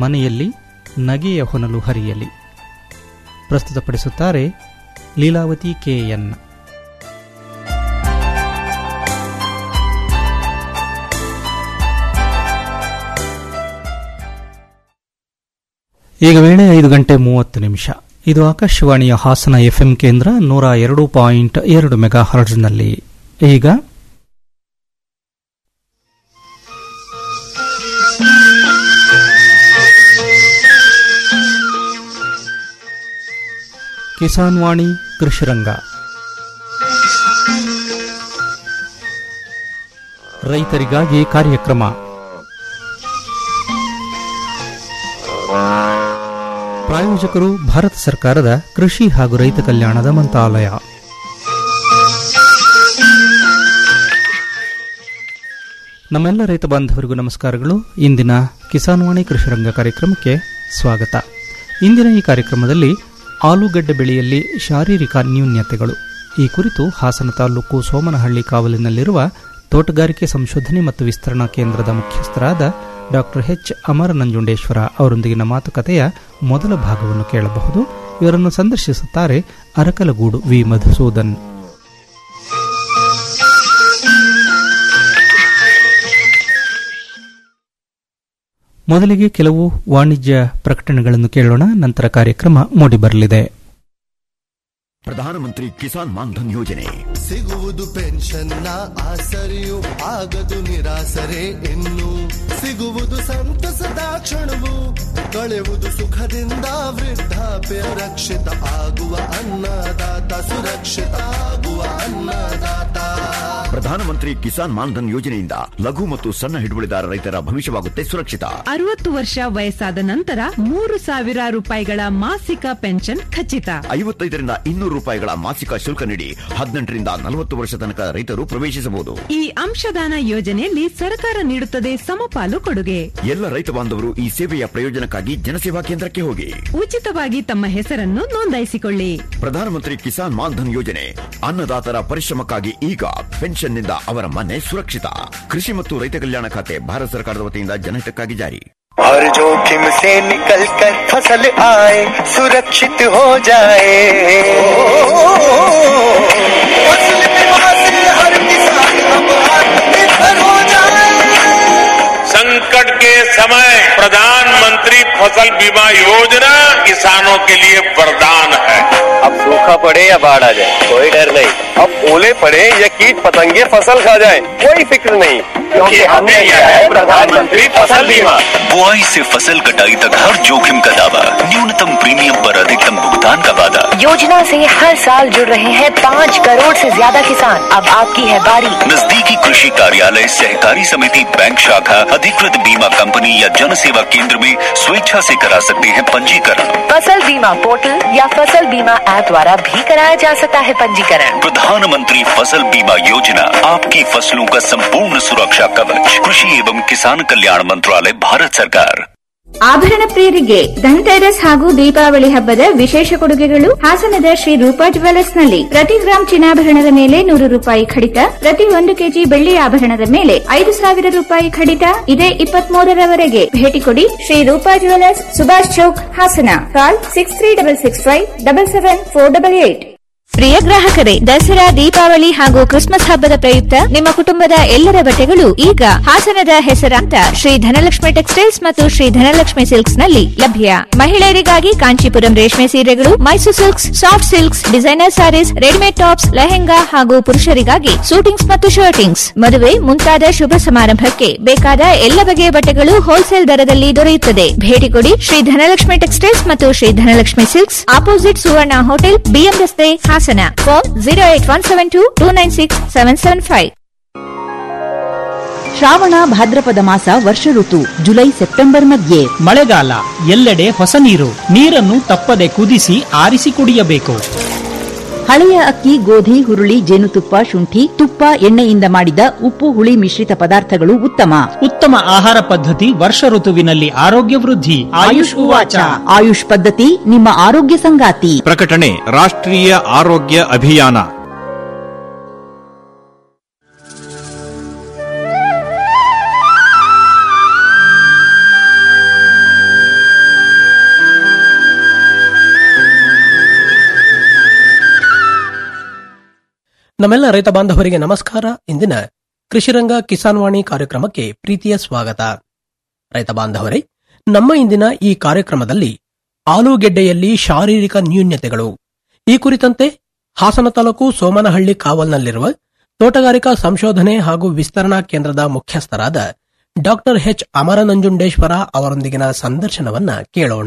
ಮನೆಯಲ್ಲಿ ನಗೆಯ ಹೊನಲು ಹರಿಯಲಿ ಪ್ರಸ್ತುತಪಡಿಸುತ್ತಾರೆ ಲೀಲಾವತಿ ಕೆಎನ್ ಈಗ ವೇಳೆ ಐದು ಗಂಟೆ ಮೂವತ್ತು ನಿಮಿಷ ಇದು ಆಕಾಶವಾಣಿಯ ಹಾಸನ ಎಫ್ಎಂ ಕೇಂದ್ರ ನೂರ ಎರಡು ಪಾಯಿಂಟ್ ಎರಡು ಮೆಗಾ ಹರ್ಡ್ಸ್ನಲ್ಲಿ ಈಗ ಕಿಸಾನ್ ವಾಣಿ ಕೃಷಿರಂಗ ರೈತರಿಗಾಗಿ ಕಾರ್ಯಕ್ರಮ ಪ್ರಾಯೋಜಕರು ಭಾರತ ಸರ್ಕಾರದ ಕೃಷಿ ಹಾಗೂ ರೈತ ಕಲ್ಯಾಣದ ಮಂತ್ರಾಲಯ ನಮ್ಮೆಲ್ಲ ರೈತ ಬಾಂಧವರಿಗೂ ನಮಸ್ಕಾರಗಳು ಇಂದಿನ ಕಿಸಾನ್ ವಾಣಿ ಕೃಷಿರಂಗ ಕಾರ್ಯಕ್ರಮಕ್ಕೆ ಸ್ವಾಗತ ಇಂದಿನ ಈ ಕಾರ್ಯಕ್ರಮದಲ್ಲಿ ಆಲೂಗಡ್ಡೆ ಬೆಳೆಯಲ್ಲಿ ಶಾರೀರಿಕ ನ್ಯೂನ್ಯತೆಗಳು ಈ ಕುರಿತು ಹಾಸನ ತಾಲೂಕು ಸೋಮನಹಳ್ಳಿ ಕಾವಲಿನಲ್ಲಿರುವ ತೋಟಗಾರಿಕೆ ಸಂಶೋಧನೆ ಮತ್ತು ವಿಸ್ತರಣಾ ಕೇಂದ್ರದ ಮುಖ್ಯಸ್ಥರಾದ ಡಾಕ್ಟರ್ ಎಚ್ ಅಮರ ನಂಜುಂಡೇಶ್ವರ ಅವರೊಂದಿಗಿನ ಮಾತುಕತೆಯ ಮೊದಲ ಭಾಗವನ್ನು ಕೇಳಬಹುದು ಇವರನ್ನು ಸಂದರ್ಶಿಸುತ್ತಾರೆ ಅರಕಲಗೂಡು ವಿ ಮಧುಸೂದನ್ ಮೊದಲಿಗೆ ಕೆಲವು ವಾಣಿಜ್ಯ ಪ್ರಕಟಣೆಗಳನ್ನು ಕೇಳೋಣ ನಂತರ ಕಾರ್ಯಕ್ರಮ ಮೂಡಿಬರಲಿದೆ ಪ್ರಧಾನಮಂತ್ರಿ ಕಿಸಾನ್ ಮಾನ್ಧನ್ ಯೋಜನೆ ಸಿಗುವುದು ಪೆನ್ಷನ್ನ ಆಸರೆಯು ಆಗದು ನಿರಾಸರೆ ಇನ್ನು ಸಿಗುವುದು ಸಂತಸದ ಕ್ಷಣವು ಕಳೆಯುವುದು ಸುಖದಿಂದ ವೃದ್ಧಾಪ್ಯ ರಕ್ಷಿತ ಆಗುವ ಅನ್ನದಾತ ಸುರಕ್ಷಿತ ಆಗುವ ಅನ್ನದಾತ ಪ್ರಧಾನಮಂತ್ರಿ ಕಿಸಾನ್ ಮಾನ್ಧನ್ ಯೋಜನೆಯಿಂದ ಲಘು ಮತ್ತು ಸಣ್ಣ ಹಿಡುವಳಿದಾರ ರೈತರ ಭವಿಷ್ಯವಾಗುತ್ತೆ ಸುರಕ್ಷಿತ ಅರವತ್ತು ವರ್ಷ ವಯಸ್ಸಾದ ನಂತರ ಮೂರು ಸಾವಿರ ರೂಪಾಯಿಗಳ ಮಾಸಿಕ ಪೆನ್ಷನ್ ಖಚಿತ ಐವತ್ತೈದರಿಂದ ಇನ್ನೂರು ರೂಪಾಯಿಗಳ ಮಾಸಿಕ ಶುಲ್ಕ ನೀಡಿ ಹದಿನೆಂಟರಿಂದ ನಲವತ್ತು ವರ್ಷ ತನಕ ರೈತರು ಪ್ರವೇಶಿಸಬಹುದು ಈ ಅಂಶದಾನ ಯೋಜನೆಯಲ್ಲಿ ಸರ್ಕಾರ ನೀಡುತ್ತದೆ ಸಮಪಾಲು ಕೊಡುಗೆ ಎಲ್ಲ ರೈತ ಬಾಂಧವರು ಈ ಸೇವೆಯ ಪ್ರಯೋಜನಕ್ಕಾಗಿ ಜನಸೇವಾ ಕೇಂದ್ರಕ್ಕೆ ಹೋಗಿ ಉಚಿತವಾಗಿ ತಮ್ಮ ಹೆಸರನ್ನು ನೋಂದಾಯಿಸಿಕೊಳ್ಳಿ ಪ್ರಧಾನಮಂತ್ರಿ ಕಿಸಾನ್ ಮಾನ್ಧನ್ ಯೋಜನೆ ಅನ್ನದಾತರ ಪರಿಶ್ರಮಕ್ಕಾಗಿ ಈಗ ಪೆನ್ಷನ್ನಿಂದ ಅವರ ಮನೆ ಸುರಕ್ಷಿತ ಕೃಷಿ ಮತ್ತು ರೈತ ಕಲ್ಯಾಣ ಖಾತೆ ಭಾರತ ಸರ್ಕಾರದ ವತಿಯಿಂದ ಜನಹಿತಕ್ಕಾಗಿ ಜಾರಿ हर जोखिम से निकल कर फसल आए सुरक्षित हो जाए फसल बीमा से हर किसान अब आत्मनिर्भर हो जाए संकट के समय प्रधानमंत्री फसल बीमा योजना किसानों के लिए वरदान है अब सूखा पड़े या बाढ़ आ जाए कोई डर नहीं अब ओले पड़े या कीट पतंगे फसल खा जाए कोई फिक्र नहीं क्योंकि हमने लिया है प्रधानमंत्री फसल बीमा बुआई से फसल कटाई तक हर जोखिम का दावा न्यूनतम प्रीमियम पर अधिकतम भुगतान का वादा योजना से हर साल जुड़ रहे हैं पाँच करोड़ से ज्यादा किसान अब आपकी है बारी नजदीकी कृषि कार्यालय सहकारी समिति बैंक शाखा अधिकृत बीमा कंपनी या जन सेवा केंद्र में स्वेच्छा से करा सकते हैं पंजीकरण फसल बीमा पोर्टल या फसल बीमा ऐप द्वारा भी कराया जा सकता है पंजीकरण प्रधानमंत्री फसल बीमा योजना आपकी फसलों का संपूर्ण सुरक्षा कवच कृषि एवं किसान कल्याण मंत्रालय भारत सरकार ಆಭರಣ ಪ್ರಿಯರಿಗೆ ಧನ್ತೆರಸ್ ಹಾಗೂ ದೀಪಾವಳಿ ಹಬ್ಬದ ವಿಶೇಷ ಕೊಡುಗೆಗಳು ಹಾಸನದ ಶ್ರೀ ರೂಪಾ ಜ್ಯುವೆಲರ್ಸ್ನಲ್ಲಿ ಪ್ರತಿ ಗ್ರಾಂ ಚಿನ್ನಾಭರಣದ ಮೇಲೆ ನೂರು ರೂಪಾಯಿ ಕಡಿತ ಪ್ರತಿ ಒಂದು ಕೆಜಿ ಬೆಳ್ಳಿ ಆಭರಣದ ಮೇಲೆ ಐದು ಸಾವಿರ ರೂಪಾಯಿ ಕಡಿತ ಇದೇ ಇಪ್ಪತ್ಮೂರರವರೆಗೆ ಭೇಟಿ ಕೊಡಿ Shri Rupa jewellers Subhash Chowk Hassan call six three double six five double seven four double eight ಪ್ರಿಯ ಗ್ರಾಹಕರೇ ದಸರಾ ದೀಪಾವಳಿ ಹಾಗೂ ಕ್ರಿಸ್ಮಸ್ ಹಬ್ಬದ ಪ್ರಯುಕ್ತ ನಿಮ್ಮ ಕುಟುಂಬದ ಎಲ್ಲರ ಬಟ್ಟೆಗಳು ಈಗ ಹಾಸನದ ಹೆಸರಾಂತ ಶ್ರೀ ಧನಲಕ್ಷ್ಮಿ ಟೆಕ್ಸ್ಟೈಲ್ಸ್ ಮತ್ತು ಶ್ರೀ ಧನಲಕ್ಷ್ಮಿ ಸಿಲ್ಕ್ಸ್ ನಲ್ಲಿ ಲಭ್ಯ ಮಹಿಳೆಯರಿಗಾಗಿ ಕಾಂಚೀಪುರಂ ರೇಷ್ಮೆ ಸೀರೆಗಳು Mysuru silks soft silks designer sarees readymade tops lehenga ಹಾಗೂ ಪುರುಷರಿಗಾಗಿ ಸೂಟಿಂಗ್ಸ್ ಮತ್ತು ಶರ್ಟಿಂಗ್ಸ್ ಮದುವೆ ಮುಂತಾದ ಶುಭ ಸಮಾರಂಭಕ್ಕೆ ಬೇಕಾದ ಎಲ್ಲ ಬಗೆಯ ಬಟ್ಟೆಗಳು ಹೋಲ್ಸೇಲ್ ದರದಲ್ಲಿ ದೊರೆಯುತ್ತದೆ ಭೇಟಿ ಕೊಡಿ ಶ್ರೀ ಧನಲಕ್ಷ್ಮಿ ಟೆಕ್ಸ್ಟೈಲ್ಸ್ ಮತ್ತು Shri Dhanalakshmi silks opposite Suvarna hotel BM ರಸ್ತೆ Hassan phone zero eight one seven two two nine six seven seven five ಶ್ರಾವಣ ಭಾದ್ರಪದ ಮಾಸ ವರ್ಷ ಋತು ಜುಲೈ ಸೆಪ್ಟೆಂಬರ್ ಮಧ್ಯೆ ಮಳೆಗಾಲ ಎಲ್ಲೆಡೆ ಹೊಸ ನೀರು ನೀರನ್ನು ತಪ್ಪದೆ ಕುದಿಸಿ ಆರಿಸಿ ಕುಡಿಯಬೇಕು ಹಳೆಯ ಅಕ್ಕಿ ಗೋಧಿ ಹುರುಳಿ ಜೇನುತುಪ್ಪ ಶುಂಠಿ ತುಪ್ಪ ಎಣ್ಣೆಯಿಂದ ಮಾಡಿದ ಉಪ್ಪು ಹುಳಿ ಮಿಶ್ರಿತ ಪದಾರ್ಥಗಳು ಉತ್ತಮ ಉತ್ತಮ ಆಹಾರ ಪದ್ಧತಿ ವರ್ಷ ಋತುವಿನಲ್ಲಿ ಆರೋಗ್ಯ ವೃದ್ಧಿ ಆಯುಷ್ ಉವಾಚ ಆಯುಷ್ ಪದ್ಧತಿ ನಿಮ್ಮ ಆರೋಗ್ಯ ಸಂಗಾತಿ ಪ್ರಕಟಣೆ ರಾಷ್ಟ್ರೀಯ ಆರೋಗ್ಯ ಅಭಿಯಾನ ನಮ್ಮೆಲ್ಲ ರೈತ ಬಾಂಧವರಿಗೆ ನಮಸ್ಕಾರ ಇಂದಿನ ಕೃಷಿರಂಗ ಕಿಸಾನ್ ವಾಣಿ ಕಾರ್ಯಕ್ರಮಕ್ಕೆ ಪ್ರೀತಿಯ ಸ್ವಾಗತ ರೈತ ಬಾಂಧವರೇ ನಮ್ಮ ಇಂದಿನ ಈ ಕಾರ್ಯಕ್ರಮದಲ್ಲಿ ಆಲೂಗೆಡ್ಡೆಯಲ್ಲಿ ಶಾರೀರಿಕ ನ್ಯೂನ್ಯತೆಗಳು ಈ ಕುರಿತಂತೆ ಹಾಸನ ತಾಲೂಕು ಸೋಮನಹಳ್ಳಿ ಕಾವಲ್ನಲ್ಲಿರುವ ತೋಟಗಾರಿಕಾ ಸಂಶೋಧನೆ ಹಾಗೂ ವಿಸ್ತರಣಾ ಕೇಂದ್ರದ ಮುಖ್ಯಸ್ಥರಾದ ಡಾಕ್ಟರ್ ಎಚ್ ಅಮರನಂಜುಂಡೇಶ್ವರ ಅವರೊಂದಿಗಿನ ಸಂದರ್ಶನವನ್ನ ಕೇಳೋಣ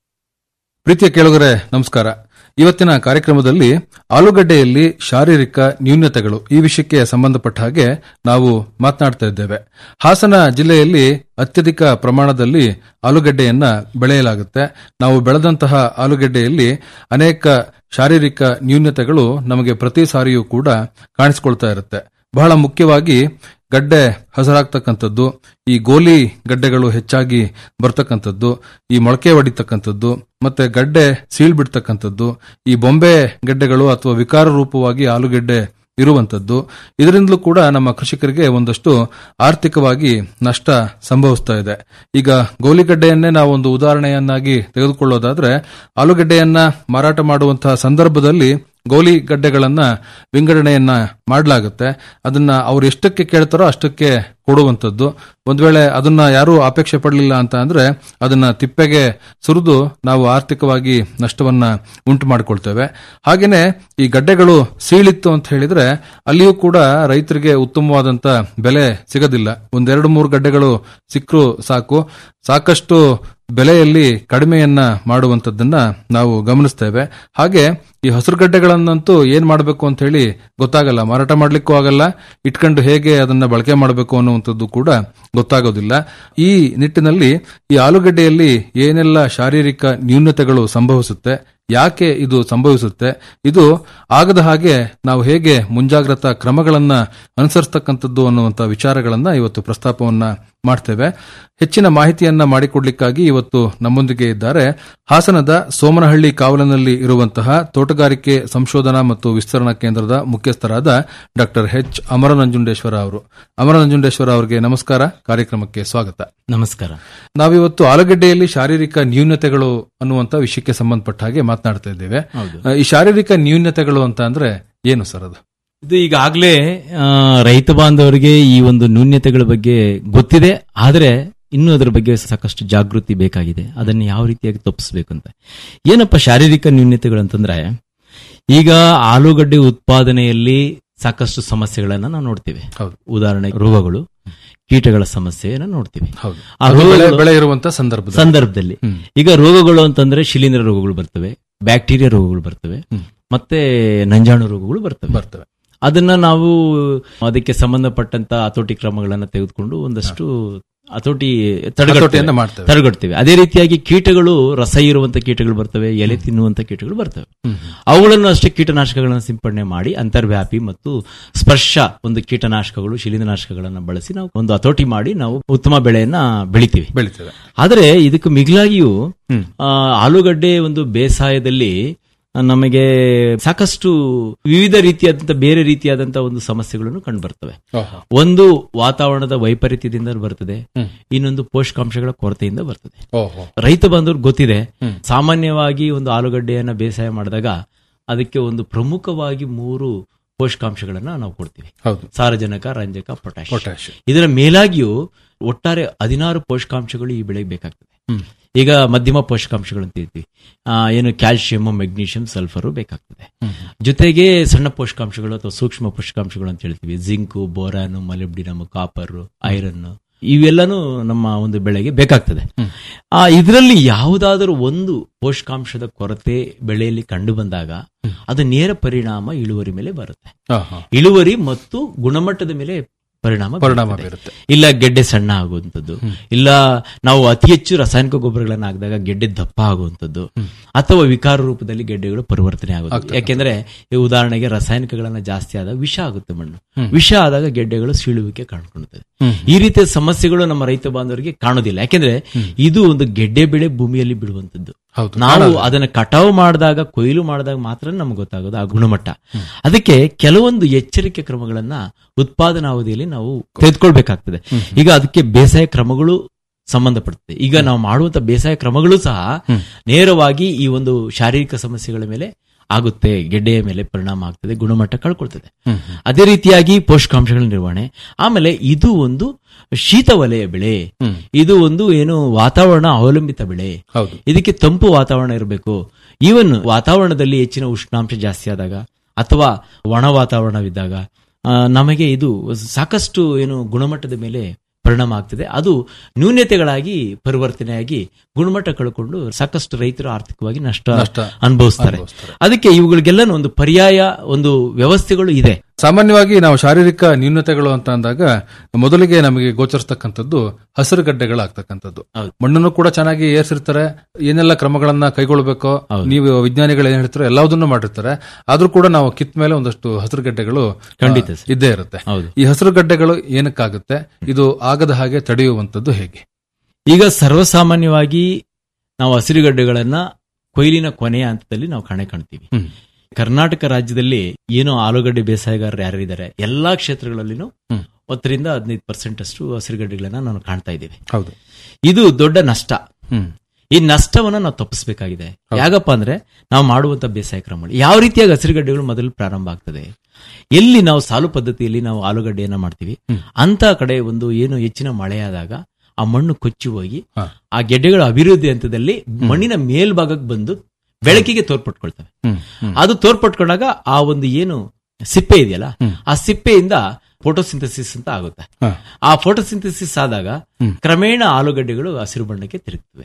ಪ್ರೀತಿಯ ಕೇಳುಗರೆ ನಮಸ್ಕಾರ ಇವತ್ತಿನ ಕಾರ್ಯಕ್ರಮದಲ್ಲಿ ಆಲೂಗಡ್ಡೆಯಲ್ಲಿ ಶಾರೀರಿಕ ನ್ಯೂನ್ಯತೆಗಳು ಈ ವಿಷಯಕ್ಕೆ ಸಂಬಂಧಪಟ್ಟ ಹಾಗೆ ನಾವು ಮಾತನಾಡ್ತಾ ಇದ್ದೇವೆ ಹಾಸನ ಜಿಲ್ಲೆಯಲ್ಲಿ ಅತ್ಯಧಿಕ ಪ್ರಮಾಣದಲ್ಲಿ ಆಲೂಗಡ್ಡೆಯನ್ನ ಬೆಳೆಯಲಾಗುತ್ತೆ ನಾವು ಬೆಳೆದಂತಹ ಆಲೂಗಡ್ಡೆಯಲ್ಲಿ ಅನೇಕ ಶಾರೀರಿಕ ನ್ಯೂನ್ಯತೆಗಳು ನಮಗೆ ಪ್ರತಿ ಸಾರಿಯೂ ಕೂಡ ಕಾಣಿಸಿಕೊಳ್ತಾ ಇರುತ್ತೆ ಬಹಳ ಮುಖ್ಯವಾಗಿ ಗಡ್ಡೆ ಹಸರಾಗ್ತಕ್ಕಂಥದ್ದು ಈ ಗೋಲಿ ಗಡ್ಡೆಗಳು ಹೆಚ್ಚಾಗಿ ಬರ್ತಕ್ಕಂಥದ್ದು ಈ ಮೊಳಕೆ ಹೊಡಿತಕ್ಕಂಥದ್ದು ಮತ್ತೆ ಗಡ್ಡೆ ಸೀಳ್ ಬಿಡ್ತಕ್ಕಂಥದ್ದು ಈ ಬೊಂಬೆ ಗಡ್ಡೆಗಳು ಅಥವಾ ವಿಕಾರ ರೂಪವಾಗಿ ಆಲೂಗೆಡ್ಡೆ ಇರುವಂತದ್ದು ಇದರಿಂದಲೂ ಕೂಡ ನಮ್ಮ ಕೃಷಿಕರಿಗೆ ಒಂದಷ್ಟು ಆರ್ಥಿಕವಾಗಿ ನಷ್ಟ ಸಂಭವಿಸ್ತಾ ಇದೆ ಈಗ ಗೋಲಿಗಡ್ಡೆಯನ್ನೇ ನಾವು ಒಂದು ಉದಾಹರಣೆಯನ್ನಾಗಿ ತೆಗೆದುಕೊಳ್ಳೋದಾದ್ರೆ ಆಲೂಗಡ್ಡೆಯನ್ನ ಮಾರಾಟ ಮಾಡುವಂತಹ ಸಂದರ್ಭದಲ್ಲಿ ಗೋಲಿ ಗಡ್ಡೆಗಳನ್ನ ವಿಂಗಡಣೆಯನ್ನ ಮಾಡಲಾಗುತ್ತೆ ಅದನ್ನ ಅವ್ರು ಎಷ್ಟಕ್ಕೆ ಕೇಳ್ತಾರೋ ಅಷ್ಟಕ್ಕೆ ಕೊಡುವಂಥದ್ದು ಒಂದ್ ವೇಳೆ ಅದನ್ನ ಯಾರು ಅಪೇಕ್ಷೆ ಪಡಲಿಲ್ಲ ಅಂತ ಅಂದ್ರೆ ಅದನ್ನ ತಿಪ್ಪೆಗೆ ಸುರಿದು ನಾವು ಆರ್ಥಿಕವಾಗಿ ನಷ್ಟವನ್ನ ಉಂಟು ಮಾಡಿಕೊಳ್ತೇವೆ ಹಾಗೇನೆ ಈ ಗಡ್ಡೆಗಳು ಸೀಳಿತ್ತು ಅಂತ ಹೇಳಿದ್ರೆ ಅಲ್ಲಿಯೂ ಕೂಡ ರೈತರಿಗೆ ಉತ್ತಮವಾದಂತ ಬೆಲೆ ಸಿಗೋದಿಲ್ಲ ಒಂದೆರಡು ಮೂರು ಗಡ್ಡೆಗಳು ಸಿಕ್ಕರು ಸಾಕು ಸಾಕಷ್ಟು ಬೆಲೆಯಲ್ಲಿ ಕಡಿಮೆಯನ್ನ ಮಾಡುವಂತದ್ದನ್ನ ನಾವು ಗಮನಿಸ್ತೇವೆ ಹಾಗೆ ಈ ಹಸಿರುಗಡ್ಡೆಗಳನ್ನಂತೂ ಏನ್ ಮಾಡಬೇಕು ಅಂತ ಹೇಳಿ ಗೊತ್ತಾಗಲ್ಲ ಮಾರಾಟ ಮಾಡ್ಲಿಕ್ಕೂ ಆಗಲ್ಲ ಇಟ್ಕೊಂಡು ಹೇಗೆ ಅದನ್ನ ಬಳಕೆ ಮಾಡಬೇಕು ಅನ್ನುವಂಥದ್ದು ಕೂಡ ಗೊತ್ತಾಗೋದಿಲ್ಲ ಈ ನಿಟ್ಟಿನಲ್ಲಿ ಈ ಆಲೂಗಡ್ಡೆಯಲ್ಲಿ ಏನೆಲ್ಲ ಶಾರೀರಿಕ ನ್ಯೂನತೆಗಳು ಸಂಭವಿಸುತ್ತೆ ಯಾಕೆ ಇದು ಸಂಭವಿಸುತ್ತೆ ಇದು ಆಗದ ಹಾಗೆ ನಾವು ಹೇಗೆ ಮುಂಜಾಗ್ರತಾ ಕ್ರಮಗಳನ್ನ ಅನುಸರಿಸ್ತಕ್ಕಂಥದ್ದು ಅನ್ನುವಂಥ ವಿಚಾರಗಳನ್ನ ಇವತ್ತು ಪ್ರಸ್ತಾಪವನ್ನ ಮಾಡ್ತೇವೆ ಹೆಚ್ಚಿನ ಮಾಹಿತಿಯನ್ನ ಮಾಡಿಕೊಡ್ಲಿಕ್ಕಾಗಿ ಇವತ್ತು ನಮ್ಮೊಂದಿಗೆ ಇದ್ದಾರೆ ಹಾಸನದ ಸೋಮನಹಳ್ಳಿ ಕಾವಲಿನಲ್ಲಿ ಇರುವಂತಹ ತೋಟಗಾರಿಕೆ ಸಂಶೋಧನಾ ಮತ್ತು ವಿಸ್ತರಣಾ ಕೇಂದ್ರದ ಮುಖ್ಯಸ್ಥರಾದ ಡಾಕ್ಟರ್ ಎಚ್ ಅಮರನಂಜುಂಡೇಶ್ವರ ಅವರು ಅಮರನಂಜುಂಡೇಶ್ವರ ಅವರಿಗೆ ನಮಸ್ಕಾರ ಕಾರ್ಯಕ್ರಮಕ್ಕೆ ಸ್ವಾಗತ ನಮಸ್ಕಾರ ನಾವಿವತ್ತು ಆಲೂಗಡ್ಡೆಯಲ್ಲಿ ಶಾರೀರಿಕ ನ್ಯೂನತೆಗಳು ಅನ್ನುವಂತ ವಿಷಯಕ್ಕೆ ಸಂಬಂಧಪಟ್ಟ ಹಾಗೆ ಮಾತನಾಡ್ತಾ ಇದ್ದೇವೆ ಹೌದು. ಆ, ಈ ಶಾರೀರಿಕ ನ್ಯೂನತೆಗಳು ಅಂತ ಅಂದ್ರೆ ಏನು ಸರ್ ಅದು ಇದು ಈಗಾಗಲೇ ಆ, ರೈತ ಬಾಂಧವರಿಗೆ ಈ ಒಂದು ನ್ಯೂನ್ಯತೆಗಳ ಬಗ್ಗೆ ಗೊತ್ತಿದೆ ಆದರೆ ಇನ್ನೂ ಅದರ ಬಗ್ಗೆ ಸಾಕಷ್ಟು ಜಾಗೃತಿ ಬೇಕಾಗಿದೆ ಅದನ್ನು ಯಾವ ರೀತಿಯಾಗಿ ತಪ್ಪಿಸ್ಬೇಕು ಅಂತ ಏನಪ್ಪ ಶಾರೀರಿಕ ನ್ಯೂನ್ಯತೆಗಳು ಅಂತಂದ್ರೆ ಈಗ ಆಲೂಗಡ್ಡೆ ಉತ್ಪಾದನೆಯಲ್ಲಿ ಸಾಕಷ್ಟು ಸಮಸ್ಯೆಗಳನ್ನ ನಾವು ನೋಡ್ತೀವಿ ಉದಾಹರಣೆ ರೋಗಗಳು ಕೀಟಗಳ ಸಮಸ್ಯೆಯನ್ನ ನೋಡ್ತೀವಿ ಹೌದು. ಆ ಅದು ಬೆಳೆ- ರೋಗಗಳು- ಬೆಳೆ ಇರುವಂತ ಸಂದರ್ಭದಲ್ಲಿ. ಸಂದರ್ಭದಲ್ಲಿ ಹ್ಮ್. ಈಗ ರೋಗಗಳು ಅಂತಂದ್ರೆ ಶಿಲೀಂಧ್ರ ರೋಗಗಳು ಬರ್ತವೆ ಬ್ಯಾಕ್ಟೀರಿಯಾ ರೋಗಗಳು ಬರ್ತವೆ ಮತ್ತೆ ನಂಜಾಣು ರೋಗಗಳು ಬರ್ತವೆ ಬರ್ತವೆ ಅದನ್ನ ನಾವು ಅದಕ್ಕೆ ಸಂಬಂಧಪಟ್ಟಂತ ಹತೋಟಿ ಕ್ರಮಗಳನ್ನ ತೆಗೆದುಕೊಂಡು ಒಂದಷ್ಟು ಹತೋಟಿ ತಡೆಗಟ್ತೇವೆ. ಹತೋಟಿಯನ್ನ ಮಾಡ್ತೇವೆ. ತಡೆಗಟ್ತೇವೆ ಅದೇ ರೀತಿಯಾಗಿ ಕೀಟಗಳು ರಸ ಇರುವಂತ ಕೀಟಗಳು ಬರ್ತವೆ ಎಲೆ ತಿನ್ನುವಂತ ಕೀಟಗಳು ಬರ್ತವೆ ಅವುಗಳನ್ನು ಅಷ್ಟೇ ಕೀಟನಾಶಕಗಳನ್ನು ಸಿಂಪಡಣೆ ಮಾಡಿ ಅಂತರ್ವ್ಯಾಪಿ ಮತ್ತು ಸ್ಪರ್ಶ ಒಂದು ಕೀಟನಾಶಕಗಳು ಶಿಲೀಂಧ್ರನಾಶಕಗಳನ್ನು ಬಳಸಿ ನಾವು ಒಂದು ಹತೋಟಿ ಮಾಡಿ ನಾವು ಉತ್ತಮ ಬೆಳೆಯನ್ನ ಬೆಳಿತೀವಿ ಬೆಳಿತೇವೆ ಆದರೆ ಇದಕ್ಕೆ ಮಿಗಿಲಾಗಿಯೂ ಆ, ಆಲೂಗಡ್ಡೆ ಒಂದು ಬೇಸಾಯದಲ್ಲಿ ನಮಗೆ ಸಾಕಷ್ಟು ವಿವಿಧ ರೀತಿಯಾದಂತ ಬೇರೆ ರೀತಿಯಾದಂತ ಒಂದು ಸಮಸ್ಯೆಗಳನ್ನು ಕಂಡು ಬರ್ತವೆ ಓಹೋ. ಒಂದು ವಾತಾವರಣದ ವೈಪರೀತ್ಯದಿಂದ ಬರ್ತದೆ ಹ್ಮ್. ಇನ್ನೊಂದು ಪೋಷಕಾಂಶಗಳ ಕೊರತೆಯಿಂದ ಬರ್ತದೆ ಓಹೋ ರೈತ ಬಾಂಧವ್ರಿಗೆ ಗೊತ್ತಿದೆ ಹ್ಮ್. ಸಾಮಾನ್ಯವಾಗಿ ಒಂದು ಆಲೂಗಡ್ಡೆಯನ್ನ ಬೇಸಾಯ ಮಾಡಿದಾಗ ಅದಕ್ಕೆ ಒಂದು ಪ್ರಮುಖವಾಗಿ ಮೂರು ಪೋಷಕಾಂಶಗಳನ್ನ ನಾವು ಕೊಡ್ತೀವಿ ಹೌದು. ಸಾರಜನಕ ರಂಜಕ ಪೊಟ್ಯಾಶ್ ಪೊಟ್ಯಾಷ್. ಇದರ ಮೇಲಾಗಿಯೂ ಒಟ್ಟಾರೆ ಹದಿನಾರು ಪೋಷಕಾಂಶಗಳು ಈ ಬೆಳೆಗೆ ಬೇಕಾಗ್ತದೆ ಹ್ಮ್. ಈಗ ಮಧ್ಯಮ ಪೋಷಕಾಂಶಗಳು ಅಂತ ಹೇಳ್ತೀವಿ ಆ, ಏನು ಕ್ಯಾಲ್ಸಿಯಂ ಮೆಗ್ನೀಷಿಯಂ ಸಲ್ಫರ್ ಬೇಕಾಗ್ತದೆ ಹ್ಮ್. ಜೊತೆಗೆ ಸಣ್ಣ ಪೋಷಕಾಂಶಗಳು ಅಥವಾ ಸೂಕ್ಷ್ಮ ಪೋಷಕಾಂಶಗಳು ಅಂತ ಹೇಳ್ತೀವಿ zinc boron molybdenum copper iron ಇವೆಲ್ಲನೂ ನಮ್ಮ ಒಂದು ಬೆಳೆಗೆ ಬೇಕಾಗ್ತದೆ ಆ ಇದರಲ್ಲಿ ಯಾವುದಾದರೂ ಒಂದು ಪೋಷಕಾಂಶದ ಕೊರತೆ ಬೆಳೆಯಲ್ಲಿ ಕಂಡು ಬಂದಾಗ ಅದು ನೇರ ಪರಿಣಾಮ ಇಳುವರಿ ಮೇಲೆ ಬರುತ್ತೆ ಆಹಾ. ಇಳುವರಿ ಮತ್ತು ಗುಣಮಟ್ಟದ ಮೇಲೆ ಪರಿಣಾಮ ಪರಿಣಾಮ ಬೀರುತ್ತದೆ. ಬೀರುತ್ತೆ. ಇಲ್ಲ ಗೆಡ್ಡೆ ಸಣ್ಣ ಆಗುವಂಥದ್ದು ಇಲ್ಲ ನಾವು ಅತಿ ಹೆಚ್ಚು ರಾಸಾಯನಿಕ ಗೊಬ್ಬರಗಳನ್ನು ಹಾಕಿದಾಗ ಗೆಡ್ಡೆ ದಪ್ಪ ಆಗುವಂಥದ್ದು ಅಥವಾ ವಿಕಾರ ರೂಪದಲ್ಲಿ ಗೆಡ್ಡೆಗಳು ಪರಿವರ್ತನೆ ಆಗುತ್ತೆ ಆಗ್ತದೆ. ಯಾಕೆಂದ್ರೆ ಈ ಉದಾಹರಣೆಗೆ ರಾಸಾಯನಿಕಗಳನ್ನ ಜಾಸ್ತಿ ಆದಾಗ ವಿಷ ಆಗುತ್ತೆ ಮಣ್ಣು ಹ್ಮ್. ವಿಷ ಆದಾಗ ಗೆಡ್ಡೆಗಳು ಸೀಳುವಿಕೆ ಕಾಣ್ಕೊಳ್ಳುತ್ತದೆ ಹ್ಮ್. ಈ ರೀತಿಯ ಸಮಸ್ಯೆಗಳು ನಮ್ಮ ರೈತ ಬಾಂಧವರಿಗೆ ಕಾಣೋದಿಲ್ಲ ಯಾಕೆಂದ್ರೆ ಇದು ಒಂದು ಗೆಡ್ಡೆ ಬೆಳೆ ಭೂಮಿಯಲ್ಲಿ ಬಿಡುವಂತದ್ದು ಹೌದು. ನಾವು ಕಾಣಲ್ಲ. ಅದನ್ನ ಕಟಾವು ಮಾಡಿದಾಗ ಕೊಯ್ಲು ಮಾಡಿದಾಗ ಮಾತ್ರ ನಮ್ಗೆ ಗೊತ್ತಾಗೋದು ಆ ಗುಣಮಟ್ಟ ಅದಕ್ಕೆ ಕೆಲವೊಂದು ಎಚ್ಚರಿಕೆ ಕ್ರಮಗಳನ್ನ ಉತ್ಪಾದನಾ ಅವಧಿಯಲ್ಲಿ ನಾವು ತೆಗೆದುಕೊಳ್ಬೇಕಾಗ್ತದೆ ಈಗ ಅದಕ್ಕೆ ಬೇಸಾಯ ಕ್ರಮಗಳು ಸಂಬಂಧಪಡುತ್ತೆ ಈಗ ನಾವು ಮಾಡುವಂತ ಬೇಸಾಯ ಕ್ರಮಗಳು ಸಹ ನೇರವಾಗಿ ಈ ಒಂದು ಶಾರೀರಿಕ ಸಮಸ್ಯೆಗಳ ಮೇಲೆ ಆಗುತ್ತೆ ಗೆಡ್ಡೆಯ ಮೇಲೆ ಪರಿಣಾಮ ಆಗ್ತದೆ ಗುಣಮಟ್ಟ ಕಳ್ಕೊಳ್ತದೆ ಅದೇ ರೀತಿಯಾಗಿ ಪೋಷಕಾಂಶಗಳ ನಿರ್ವಹಣೆ ಆಮೇಲೆ ಇದು ಒಂದು ಶೀತ ವಲಯ ಬೆಳೆ ಇದು ಒಂದು ಏನು ವಾತಾವರಣ ಅವಲಂಬಿತ ಬೆಳೆ ಹೌದು. ಇದಕ್ಕೆ ತಂಪು ವಾತಾವರಣ ಇರಬೇಕು ಈವನ್ ವಾತಾವರಣದಲ್ಲಿ ಹೆಚ್ಚಿನ ಉಷ್ಣಾಂಶ ಜಾಸ್ತಿ ಆದಾಗ ಅಥವಾ ಒಣ ವಾತಾವರಣವಿದ್ದಾಗ ಆ, ನಮಗೆ ಇದು ಸಾಕಷ್ಟು ಏನು ಗುಣಮಟ್ಟದ ಮೇಲೆ ಪರಿಣಾಮ ಆಗ್ತದೆ ಅದು ನ್ಯೂನ್ಯತೆಗಳಾಗಿ ಪರಿವರ್ತನೆಯಾಗಿ ಗುಣಮಟ್ಟ ಕಳ್ಕೊಂಡು ಸಾಕಷ್ಟು ರೈತರು ಆರ್ಥಿಕವಾಗಿ ನಷ್ಟ ನಷ್ಟ ಅನುಭವಿಸ್ತಾರೆ ಅದಕ್ಕೆ ಇವುಗಳಿಗೆಲ್ಲ ಒಂದು ಪರ್ಯಾಯ ಒಂದು ವ್ಯವಸ್ಥೆಗಳು ಇದೆ ಸಾಮಾನ್ಯವಾಗಿ ನಾವು ಶಾರೀರಿಕ ನ್ಯೂನತೆಗಳು ಅಂತ ಅಂದಾಗ ಮೊದಲಿಗೆ ನಮಗೆ ಗೋಚರಿಸ್ತಕ್ಕಂಥದ್ದು ಹಸಿರು ಗಡ್ಡೆಗಳಾಗ್ತಕ್ಕಂಥದ್ದು ಮಣ್ಣನ್ನು ಕೂಡ ಚೆನ್ನಾಗಿ ಏರ್ಸಿರ್ತಾರೆ ಏನೆಲ್ಲ ಕ್ರಮಗಳನ್ನ ಕೈಗೊಳ್ಳಬೇಕೋ ನೀವು ವಿಜ್ಞಾನಿಗಳು ಏನ್ ಹೇಳ್ತಾರೆ ಎಲ್ಲದನ್ನು ಮಾಡಿರ್ತಾರೆ ಆದ್ರೂ ಕೂಡ ನಾವು ಕಿತ್ ಮೇಲೆ ಒಂದಷ್ಟು ಹಸಿರು ಗಡ್ಡೆಗಳು ಖಂಡಿತ ಆ, ಇದ್ದೇ ಇರುತ್ತೆ ಹೌದು. ಈ ಹಸಿರು ಗಡ್ಡೆಗಳು ಏನಕ್ಕಾಗುತ್ತೆ ಇದು ಆಗದ ಹಾಗೆ ತಡೆಯುವಂತದ್ದು ಹೇಗೆ ಈಗ ಸರ್ವಸಾಮಾನ್ಯವಾಗಿ ನಾವು ಹಸಿರುಗಡ್ಡೆಗಳನ್ನ ಕೊಯ್ಲಿನ ಕೊನೆಯ ಹಂತದಲ್ಲಿ ನಾವು ಕಾಣೆ ಕಾಣ್ತೀವಿ ಕರ್ನಾಟಕ ರಾಜ್ಯದಲ್ಲಿ ಏನು ಆಲೂಗಡ್ಡೆ ಬೇಸಾಯಗಾರರು ಯಾರಿದ್ದಾರೆ ಎಲ್ಲಾ ಕ್ಷೇತ್ರಗಳಲ್ಲಿನೂ ಹತ್ತರಿಂದ ಹದಿನೈದು ಪರ್ಸೆಂಟ್ ಅಷ್ಟು ಹಸಿರುಗಡ್ಡೆಗಳನ್ನ ನಾವು ಕಾಣ್ತಾ ಇದ್ದೀವಿ ಹೌದು ಇದು ದೊಡ್ಡ ನಷ್ಟ ಈ ನಷ್ಟವನ್ನ ನಾವು ತಪ್ಪಿಸಬೇಕಾಗಿದೆ ಯಾಕಪ್ಪ ಅಂದ್ರೆ ನಾವು ಮಾಡುವಂತ ಬೇಸಾಯ ಕ್ರಮಗಳು ಯಾವ ರೀತಿಯಾಗಿ ಹಸಿರುಗಡ್ಡೆಗಳು ಮೊದಲು ಪ್ರಾರಂಭ ಆಗ್ತದೆ ಎಲ್ಲಿ ನಾವು ಸಾಲು ಪದ್ಧತಿಯಲ್ಲಿ ನಾವು ಆಲೂಗಡ್ಡೆಯನ್ನ ಮಾಡ್ತೀವಿ ಅಂತ ಕಡೆ ಒಂದು ಏನು ಹೆಚ್ಚಿನ ಮಳೆಯಾದಾಗ ಆ ಮಣ್ಣು ಕೊಚ್ಚಿ ಹೋಗಿ ಆ ಗೆಡ್ಡೆಗಳ ಅಭಿವೃದ್ಧಿ ಹಂತದಲ್ಲಿ ಮಣ್ಣಿನ ಮೇಲ್ಭಾಗಕ್ಕೆ ಬಂದು ಬೆಳಕಿಗೆ ತೋರ್ಪಟ್ಕೊಳ್ತವೆ ಅದು ತೋರ್ಪಟ್ಕೊಂಡಾಗ ಆ ಒಂದು ಏನು ಸಿಪ್ಪೆ ಇದೆಯಲ್ಲ ಆ ಸಿಪ್ಪೆಯಿಂದ ಫೋಟೋಸಿಂಥಸಿಸ್ ಅಂತ ಆಗುತ್ತೆ ಆ ಫೋಟೋಸಿಂಥಸಿಸ್ ಆದಾಗ ಕ್ರಮೇಣ ಆಲೂಗಡ್ಡೆಗಳು ಹಸಿರು ಬಣ್ಣಕ್ಕೆ ತಿರುಗ್ತವೆ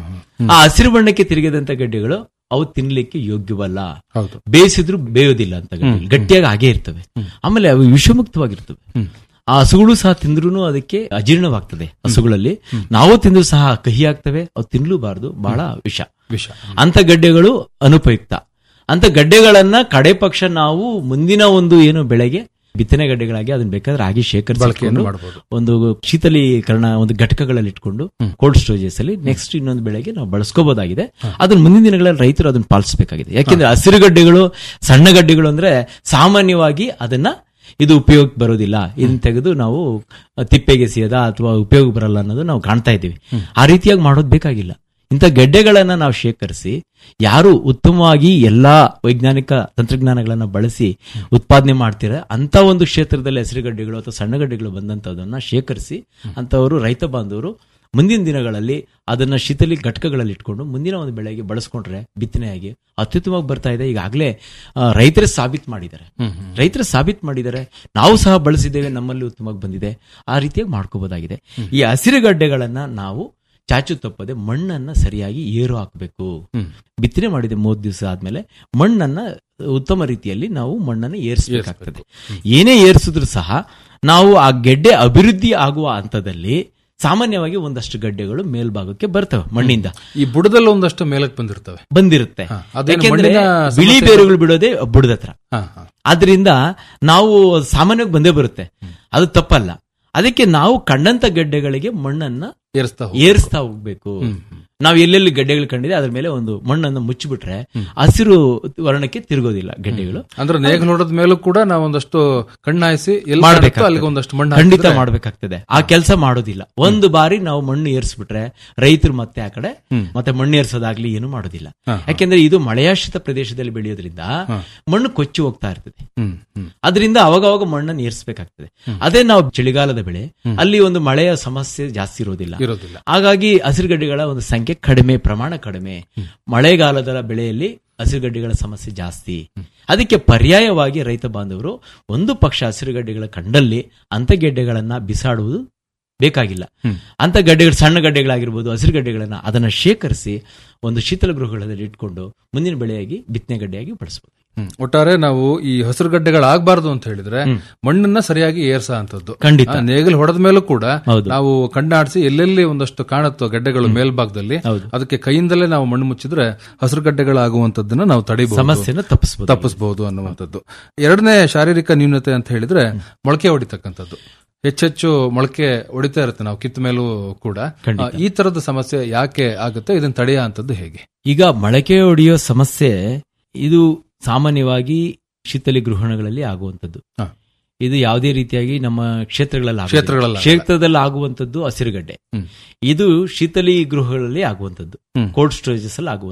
ಆ ಹಸಿರು ಬಣ್ಣಕ್ಕೆ ತಿರುಗಿದಂತ ಗಡ್ಡೆಗಳು ಅವು ತಿನ್ಲಿಕ್ಕೆ ಯೋಗ್ಯವಲ್ಲ ಹೌದು. ಬೇಯಿಸಿದ್ರು ಬೇಯೋದಿಲ್ಲ ಅಂತ ಗಡ್ಡೆಗಳು. ಗಟ್ಟಿಯಾಗಿ ಹಾಗೆ ಇರ್ತವೆ ಆಮೇಲೆ ಅವು ವಿಷಮುಕ್ತವಾಗಿರ್ತವೆ ಆ ಹಸುಗಳು ಸಹ ತಿಂದ್ರೂ ಅದಕ್ಕೆ ಅಜೀರ್ಣವಾಗ್ತದೆ ಹಸುಗಳಲ್ಲಿ ನಾವು ತಿಂದ್ರು ಸಹ ಕಹಿ ಆಗ್ತವೆ ಅವು ತಿನ್ಲೂಬಾರದು ಬಹಳ ವಿಷ ವಿಷ ಅಂತ ಗಡ್ಡೆಗಳು ಅನುಪಯುಕ್ತ ಅಂತ ಗಡ್ಡೆಗಳನ್ನ ಕಡೆ ಪಕ್ಷ ನಾವು ಮುಂದಿನ ಒಂದು ಏನು ಬೆಳೆಗೆ ಬಿತ್ತನೆ ಗಡ್ಡೆಗಳಾಗಿ ಅದನ್ನ ಬೇಕಾದ್ರೆ ಆಗಿ ಶೇಖರಿಸಿಕೊಂಡು ಬಳಕೆಯನ್ನು ಮಾಡ್ಬೋದು. ಒಂದು ಶೀತಲೀಕರಣ ಒಂದು ಘಟಕಗಳಲ್ಲಿ ಇಟ್ಕೊಂಡು ಕೋಲ್ಡ್ ಸ್ಟೋರೇಜಸ್ ಅಲ್ಲಿ ನೆಕ್ಸ್ಟ್ ಇನ್ನೊಂದು ಬೆಳೆಗೆ ನಾವು ಬಳಸ್ಕೋಬಹುದಾಗಿದೆ ಅದನ್ನ ಮುಂದಿನ ದಿನಗಳಲ್ಲಿ ರೈತರು ಅದನ್ನ ಪಾಲಿಸಬೇಕಾಗಿದೆ ಯಾಕೆಂದ್ರೆ ಹಸಿರು ಗಡ್ಡೆಗಳು ಸಣ್ಣ ಗಡ್ಡೆಗಳು ಅಂದ್ರೆ ಸಾಮಾನ್ಯವಾಗಿ ಅದನ್ನ ಇದು ಉಪಯೋಗ ಬರೋದಿಲ್ಲ ಇದನ್ನ ತೆಗೆದು ನಾವು ತಿಪ್ಪೆಗೆ ಸಿಯದ ಅಥವಾ ಉಪಯೋಗ ಬರಲ್ಲ ಅನ್ನೋದು ನಾವು ಕಾಣ್ತಾ ಇದ್ದೀವಿ ಆ ರೀತಿಯಾಗಿ ಮಾಡೋದು ಬೇಕಾಗಿಲ್ಲ ಇಂಥ ಗೆಡ್ಡೆಗಳನ್ನ ನಾವು ಶೇಖರಿಸಿ ಯಾರು ಉತ್ತಮವಾಗಿ ಎಲ್ಲಾ ವೈಜ್ಞಾನಿಕ ತಂತ್ರಜ್ಞಾನಗಳನ್ನ ಬಳಸಿ ಉತ್ಪಾದನೆ ಮಾಡ್ತೀರಾ ಅಂತ ಒಂದು ಕ್ಷೇತ್ರದಲ್ಲಿ ಹಸಿರುಗಡ್ಡೆಗಳು ಅಥವಾ ಸಣ್ಣಗಡ್ಡೆಗಳು ಬಂದಂತದನ್ನ ಶೇಖರಿಸಿ ಅಂತವರು ರೈತ ಬಾಂಧವರು ಮುಂದಿನ ದಿನಗಳಲ್ಲಿ ಅದನ್ನ ಶೀತಲಿ ಘಟಕಗಳಲ್ಲಿ ಇಟ್ಕೊಂಡು ಮುಂದಿನ ಒಂದು ಬೆಳೆಗೆ ಬಳಸ್ಕೊಂಡ್ರೆ ಬಿತ್ತನೆಯಾಗಿ ಅತ್ಯುತ್ತಮವಾಗಿ ಬರ್ತಾ ಇದೆ ಈಗಾಗಲೇ ರೈತರೇ ಸಾಬೀತು ಮಾಡಿದ್ದಾರೆ ರೈತರೇ ಸಾಬೀತು ಮಾಡಿದ್ದಾರೆ ನಾವು ಸಹ ಬಳಸಿದ್ದೇವೆ ನಮ್ಮಲ್ಲಿ ಉತ್ತಮವಾಗಿ ಬಂದಿದೆ ಆ ರೀತಿಯಾಗಿ ಮಾಡ್ಕೋಬಹುದಾಗಿದೆ ಈ ಹಸಿರುಗಡ್ಡೆಗಳನ್ನ ನಾವು ಚಾಚು ತಪ್ಪದೆ ಮಣ್ಣನ್ನ ಸರಿಯಾಗಿ ಏರು ಹಾಕಬೇಕು ಬಿತ್ತನೆ ಮಾಡಿದ ಮೂವತ್ತು ದಿವಸ ಆದ್ಮೇಲೆ ಮಣ್ಣನ್ನ ಉತ್ತಮ ರೀತಿಯಲ್ಲಿ ನಾವು ಮಣ್ಣನ್ನು ಏರಿಸಬೇಕಾಗ್ತದೆ ಏನೇ ಏರಿಸಿದ್ರು ಸಹ ನಾವು ಆ ಗೆಡ್ಡೆ ಅಭಿವೃದ್ಧಿ ಆಗುವ ಹಂತದಲ್ಲಿ ಸಾಮಾನ್ಯವಾಗಿ ಒಂದಷ್ಟು ಗಡ್ಡೆಗಳು ಮೇಲ್ಭಾಗಕ್ಕೆ ಬರ್ತವೆ ಮಣ್ಣಿಂದ ಈ ಬುಡದಲ್ಲಿ ಒಂದಷ್ಟು ಮೇಲಕ್ಕೆ ಬಂದಿರ್ತವೆ ಬಂದಿರುತ್ತೆ ಅದೇನು ಯಾಕೆಂದ್ರೆ ಮಣ್ಣಿನ ಬಿಳಿ ಸಮಸ್ಯೆ- ಬೇರುಗಳು ಬಿಡೋದೇ ಬುಡದ ಹತ್ರ ಹಾ, ಹಾ. ಆದ್ರಿಂದ ನಾವು ಸಾಮಾನ್ಯವಾಗಿ ಬಂದೇ ಬರುತ್ತೆ ಅದು ತಪ್ಪಲ್ಲ ಅದಕ್ಕೆ ನಾವು ಕಂಡಂತ ಗಡ್ಡೆಗಳಿಗೆ ಮಣ್ಣನ್ನ ಏರಿಸ್ತಾ ಹೋಗ್ಬೇಕು. ಏರಿಸ್ತಾ ಹೋಗ್ಬೇಕು ನಾವು ಎಲ್ಲೆಲ್ಲಿ ಗಡ್ಡೆಗಳು ಕಂಡಿದೆ ಅದ್ರ ಮೇಲೆ ಒಂದು ಮಣ್ಣನ್ನು ಮುಚ್ಚಿಬಿಟ್ರೆ ಹಸಿರು ವರ್ಣಕ್ಕೆ ತಿರುಗೋದಿಲ್ಲ ಗಡ್ಡೆಗಳು ಅಂದ್ರೆ ನೇಗಿಲು ಹೊಡೆದ ಮೇಲೂ ಕೂಡ ನಾವು ಒಂದಷ್ಟು ಕಣ್ಣಾಯಿಸಿ ಎಲ್ಲಿ ಮಾಡ್ಬೇಕಾಗ್ತದೆ. ಕಾಣುತ್ತೋ ಅಲ್ಲಿಗೆ ಒಂದಷ್ಟು ಮಣ್ಣು ಖಂಡಿತ ಹಾಕಿದ್ರೆ- ಮಾಡ್ಬೇಕಾಗ್ತದೆ ಆ ಕೆಲಸ ಮಾಡೋದಿಲ್ಲ ಒಂದು ಬಾರಿ ನಾವು ಮಣ್ಣು ಏರಿಸ್ಬಿಟ್ರೆ ರೈತರು ಮತ್ತೆ ಆ ಕಡೆ ಮತ್ತೆ ಮಣ್ಣು ಏರ್ಸೋದಾಗ್ಲಿ ಏನು ಮಾಡೋದಿಲ್ಲ ಯಾಕೆಂದ್ರೆ ಇದು ಮಳೆಯಾಶ್ರಿತ ಪ್ರದೇಶದಲ್ಲಿ ಬೆಳೆಯೋದ್ರಿಂದ ಮಣ್ಣು ಕೊಚ್ಚಿ ಹೋಗ್ತಾ ಇರ್ತದೆ ಹ್ಮ್, ಹ್ಮ್. ಅದರಿಂದ ಅವಾಗವಾಗ ಮಣ್ಣನ್ನು ಏರಿಸಬೇಕಾಗ್ತದೆ ಅದೇ ನಾವು ಚಳಿಗಾಲದ ಬೆಳೆ ಅಲ್ಲಿ ಒಂದು ಮಳೆಯ ಸಮಸ್ಯೆ ಜಾಸ್ತಿ ಇರೋದಿಲ್ಲ ಇರೋದಿಲ್ಲ. ಹಾಗಾಗಿ ಹಸಿರುಗಡ್ಡೆಗಳ ಒಂದು ಸಂಖ್ಯೆ ಕಡಿಮೆ ಪ್ರಮಾಣ ಕಡಿಮೆ ಮಳೆಗಾಲದ ಬೆಳೆಯಲ್ಲಿ ಹಸಿರುಗಡ್ಡೆಗಳ ಸಮಸ್ಯೆ ಜಾಸ್ತಿ ಅದಕ್ಕೆ ಪರ್ಯಾಯವಾಗಿ ರೈತ ಬಾಂಧವರು ಒಂದು ಪಕ್ಷ ಹಸಿರುಗಡ್ಡೆಗಳ ಕಂಡಲ್ಲಿ ಅಂತ ಗೆಡ್ಡೆಗಳನ್ನ ಬಿಸಾಡುವುದು ಬೇಕಾಗಿಲ್ಲ ಅಂತ ಗಡ್ಡೆಗಳು ಸಣ್ಣ ಗಡ್ಡೆಗಳಾಗಿರ್ಬೋದು ಹಸಿರು ಗಡ್ಡೆಗಳನ್ನ ಅದನ್ನ ಶೇಖರಿಸಿ ಒಂದು ಶೀತಲ ಗೃಹಗಳಲ್ಲಿ ಇಟ್ಕೊಂಡು ಮುಂದಿನ ಬೆಳೆಯಾಗಿ ಬಿತ್ತನೆ ಗಡ್ಡೆಯಾಗಿ ಬಳಸಬಹುದು ಹ್ಮ್. ಒಟ್ಟಾರೆ ನಾವು ಈ ಹಸಿರು ಗಡ್ಡೆಗಳಾಗಬಾರ್ದು ಅಂತ ಹೇಳಿದ್ರೆ ಮಣ್ಣನ್ನ ಸರಿಯಾಗಿ ಏರ್ಸ ಅಂತದ್ದು ಖಂಡಿತ. ನೇಗಿಲು ಹೊಡೆದ ಮೇಲೂ ಕೂಡ ಹೌದು. ನಾವು ಕಣ್ಣಾಡಿಸಿ ಎಲ್ಲೆಲ್ಲಿ ಒಂದಷ್ಟು ಕಾಣುತ್ತೋ ಗಡ್ಡೆಗಳು ಮೇಲ್ಭಾಗದಲ್ಲಿ ಅದಕ್ಕೆ ಕೈಯಿಂದಲೇ ನಾವು ಮಣ್ಣು ಮುಚ್ಚಿದ್ರೆ ಹಸಿರು ಗಡ್ಡೆಗಳಾಗುವಂತದ್ದನ್ನ ನಾವು ತಡಿಬಹುದು ಸಮಸ್ಯೆನ ತಪ್ಪಿಸಬಹುದು ತಪ್ಪಿಸಬಹುದು ಅನ್ನುವಂಥದ್ದು ಎರಡನೇ ಶಾರೀರಿಕ ನ್ಯೂನತೆ ಅಂತ ಹೇಳಿದ್ರೆ ಮೊಳಕೆ ಹೊಡಿತಕ್ಕಂಥದ್ದು ಹೆಚ್ಚೆಚ್ಚು ಮೊಳಕೆ ಹೊಡಿತಾ ಇರುತ್ತೆ ನಾವು ಕಿತ್ತ ಮೇಲೂ ಕೂಡ ಖಂಡಿತ. ಆ, ಈ ತರದ ಸಮಸ್ಯೆ ಯಾಕೆ ಆಗುತ್ತೆ ಇದನ್ನ ತಡೆಯ ಅಂತದ್ದು ಹೇಗೆ ಈಗ ಮೊಳಕೆ ಹೊಡೆಯೋ ಸಮಸ್ಯೆ ಇದು ಸಾಮಾನ್ಯವಾಗಿ ಶೀತಲಿ ಗೃಹಣಗಳಲ್ಲಿ ಆಗುವಂತದ್ದು ಹ. ಇದು ಯಾವುದೇ ರೀತಿಯಾಗಿ ನಮ್ಮ ಕ್ಷೇತ್ರಗಳಲ್ಲಿ ಆಗೋದಿಲ್ಲ. ಕ್ಷೇತ್ರಗಳಲ್ಲಿ ಆಗಲ್ಲ. ಕ್ಷೇತ್ರದಲ್ಲಿ ಆಗುವಂತದ್ದು ಹಸಿರುಗಡ್ಡೆ ಹ್ಮ್. ಇದು ಶೀತಲಿ ಗೃಹಗಳಲ್ಲಿ ಆಗುವಂತದ್ದು ಹ್ಮ್. ಕೋಲ್ಡ್ ಸ್ಟೋರೇಜಸ್ ಅಲ್ಲಿ ಆಗುವಂತದ್ದು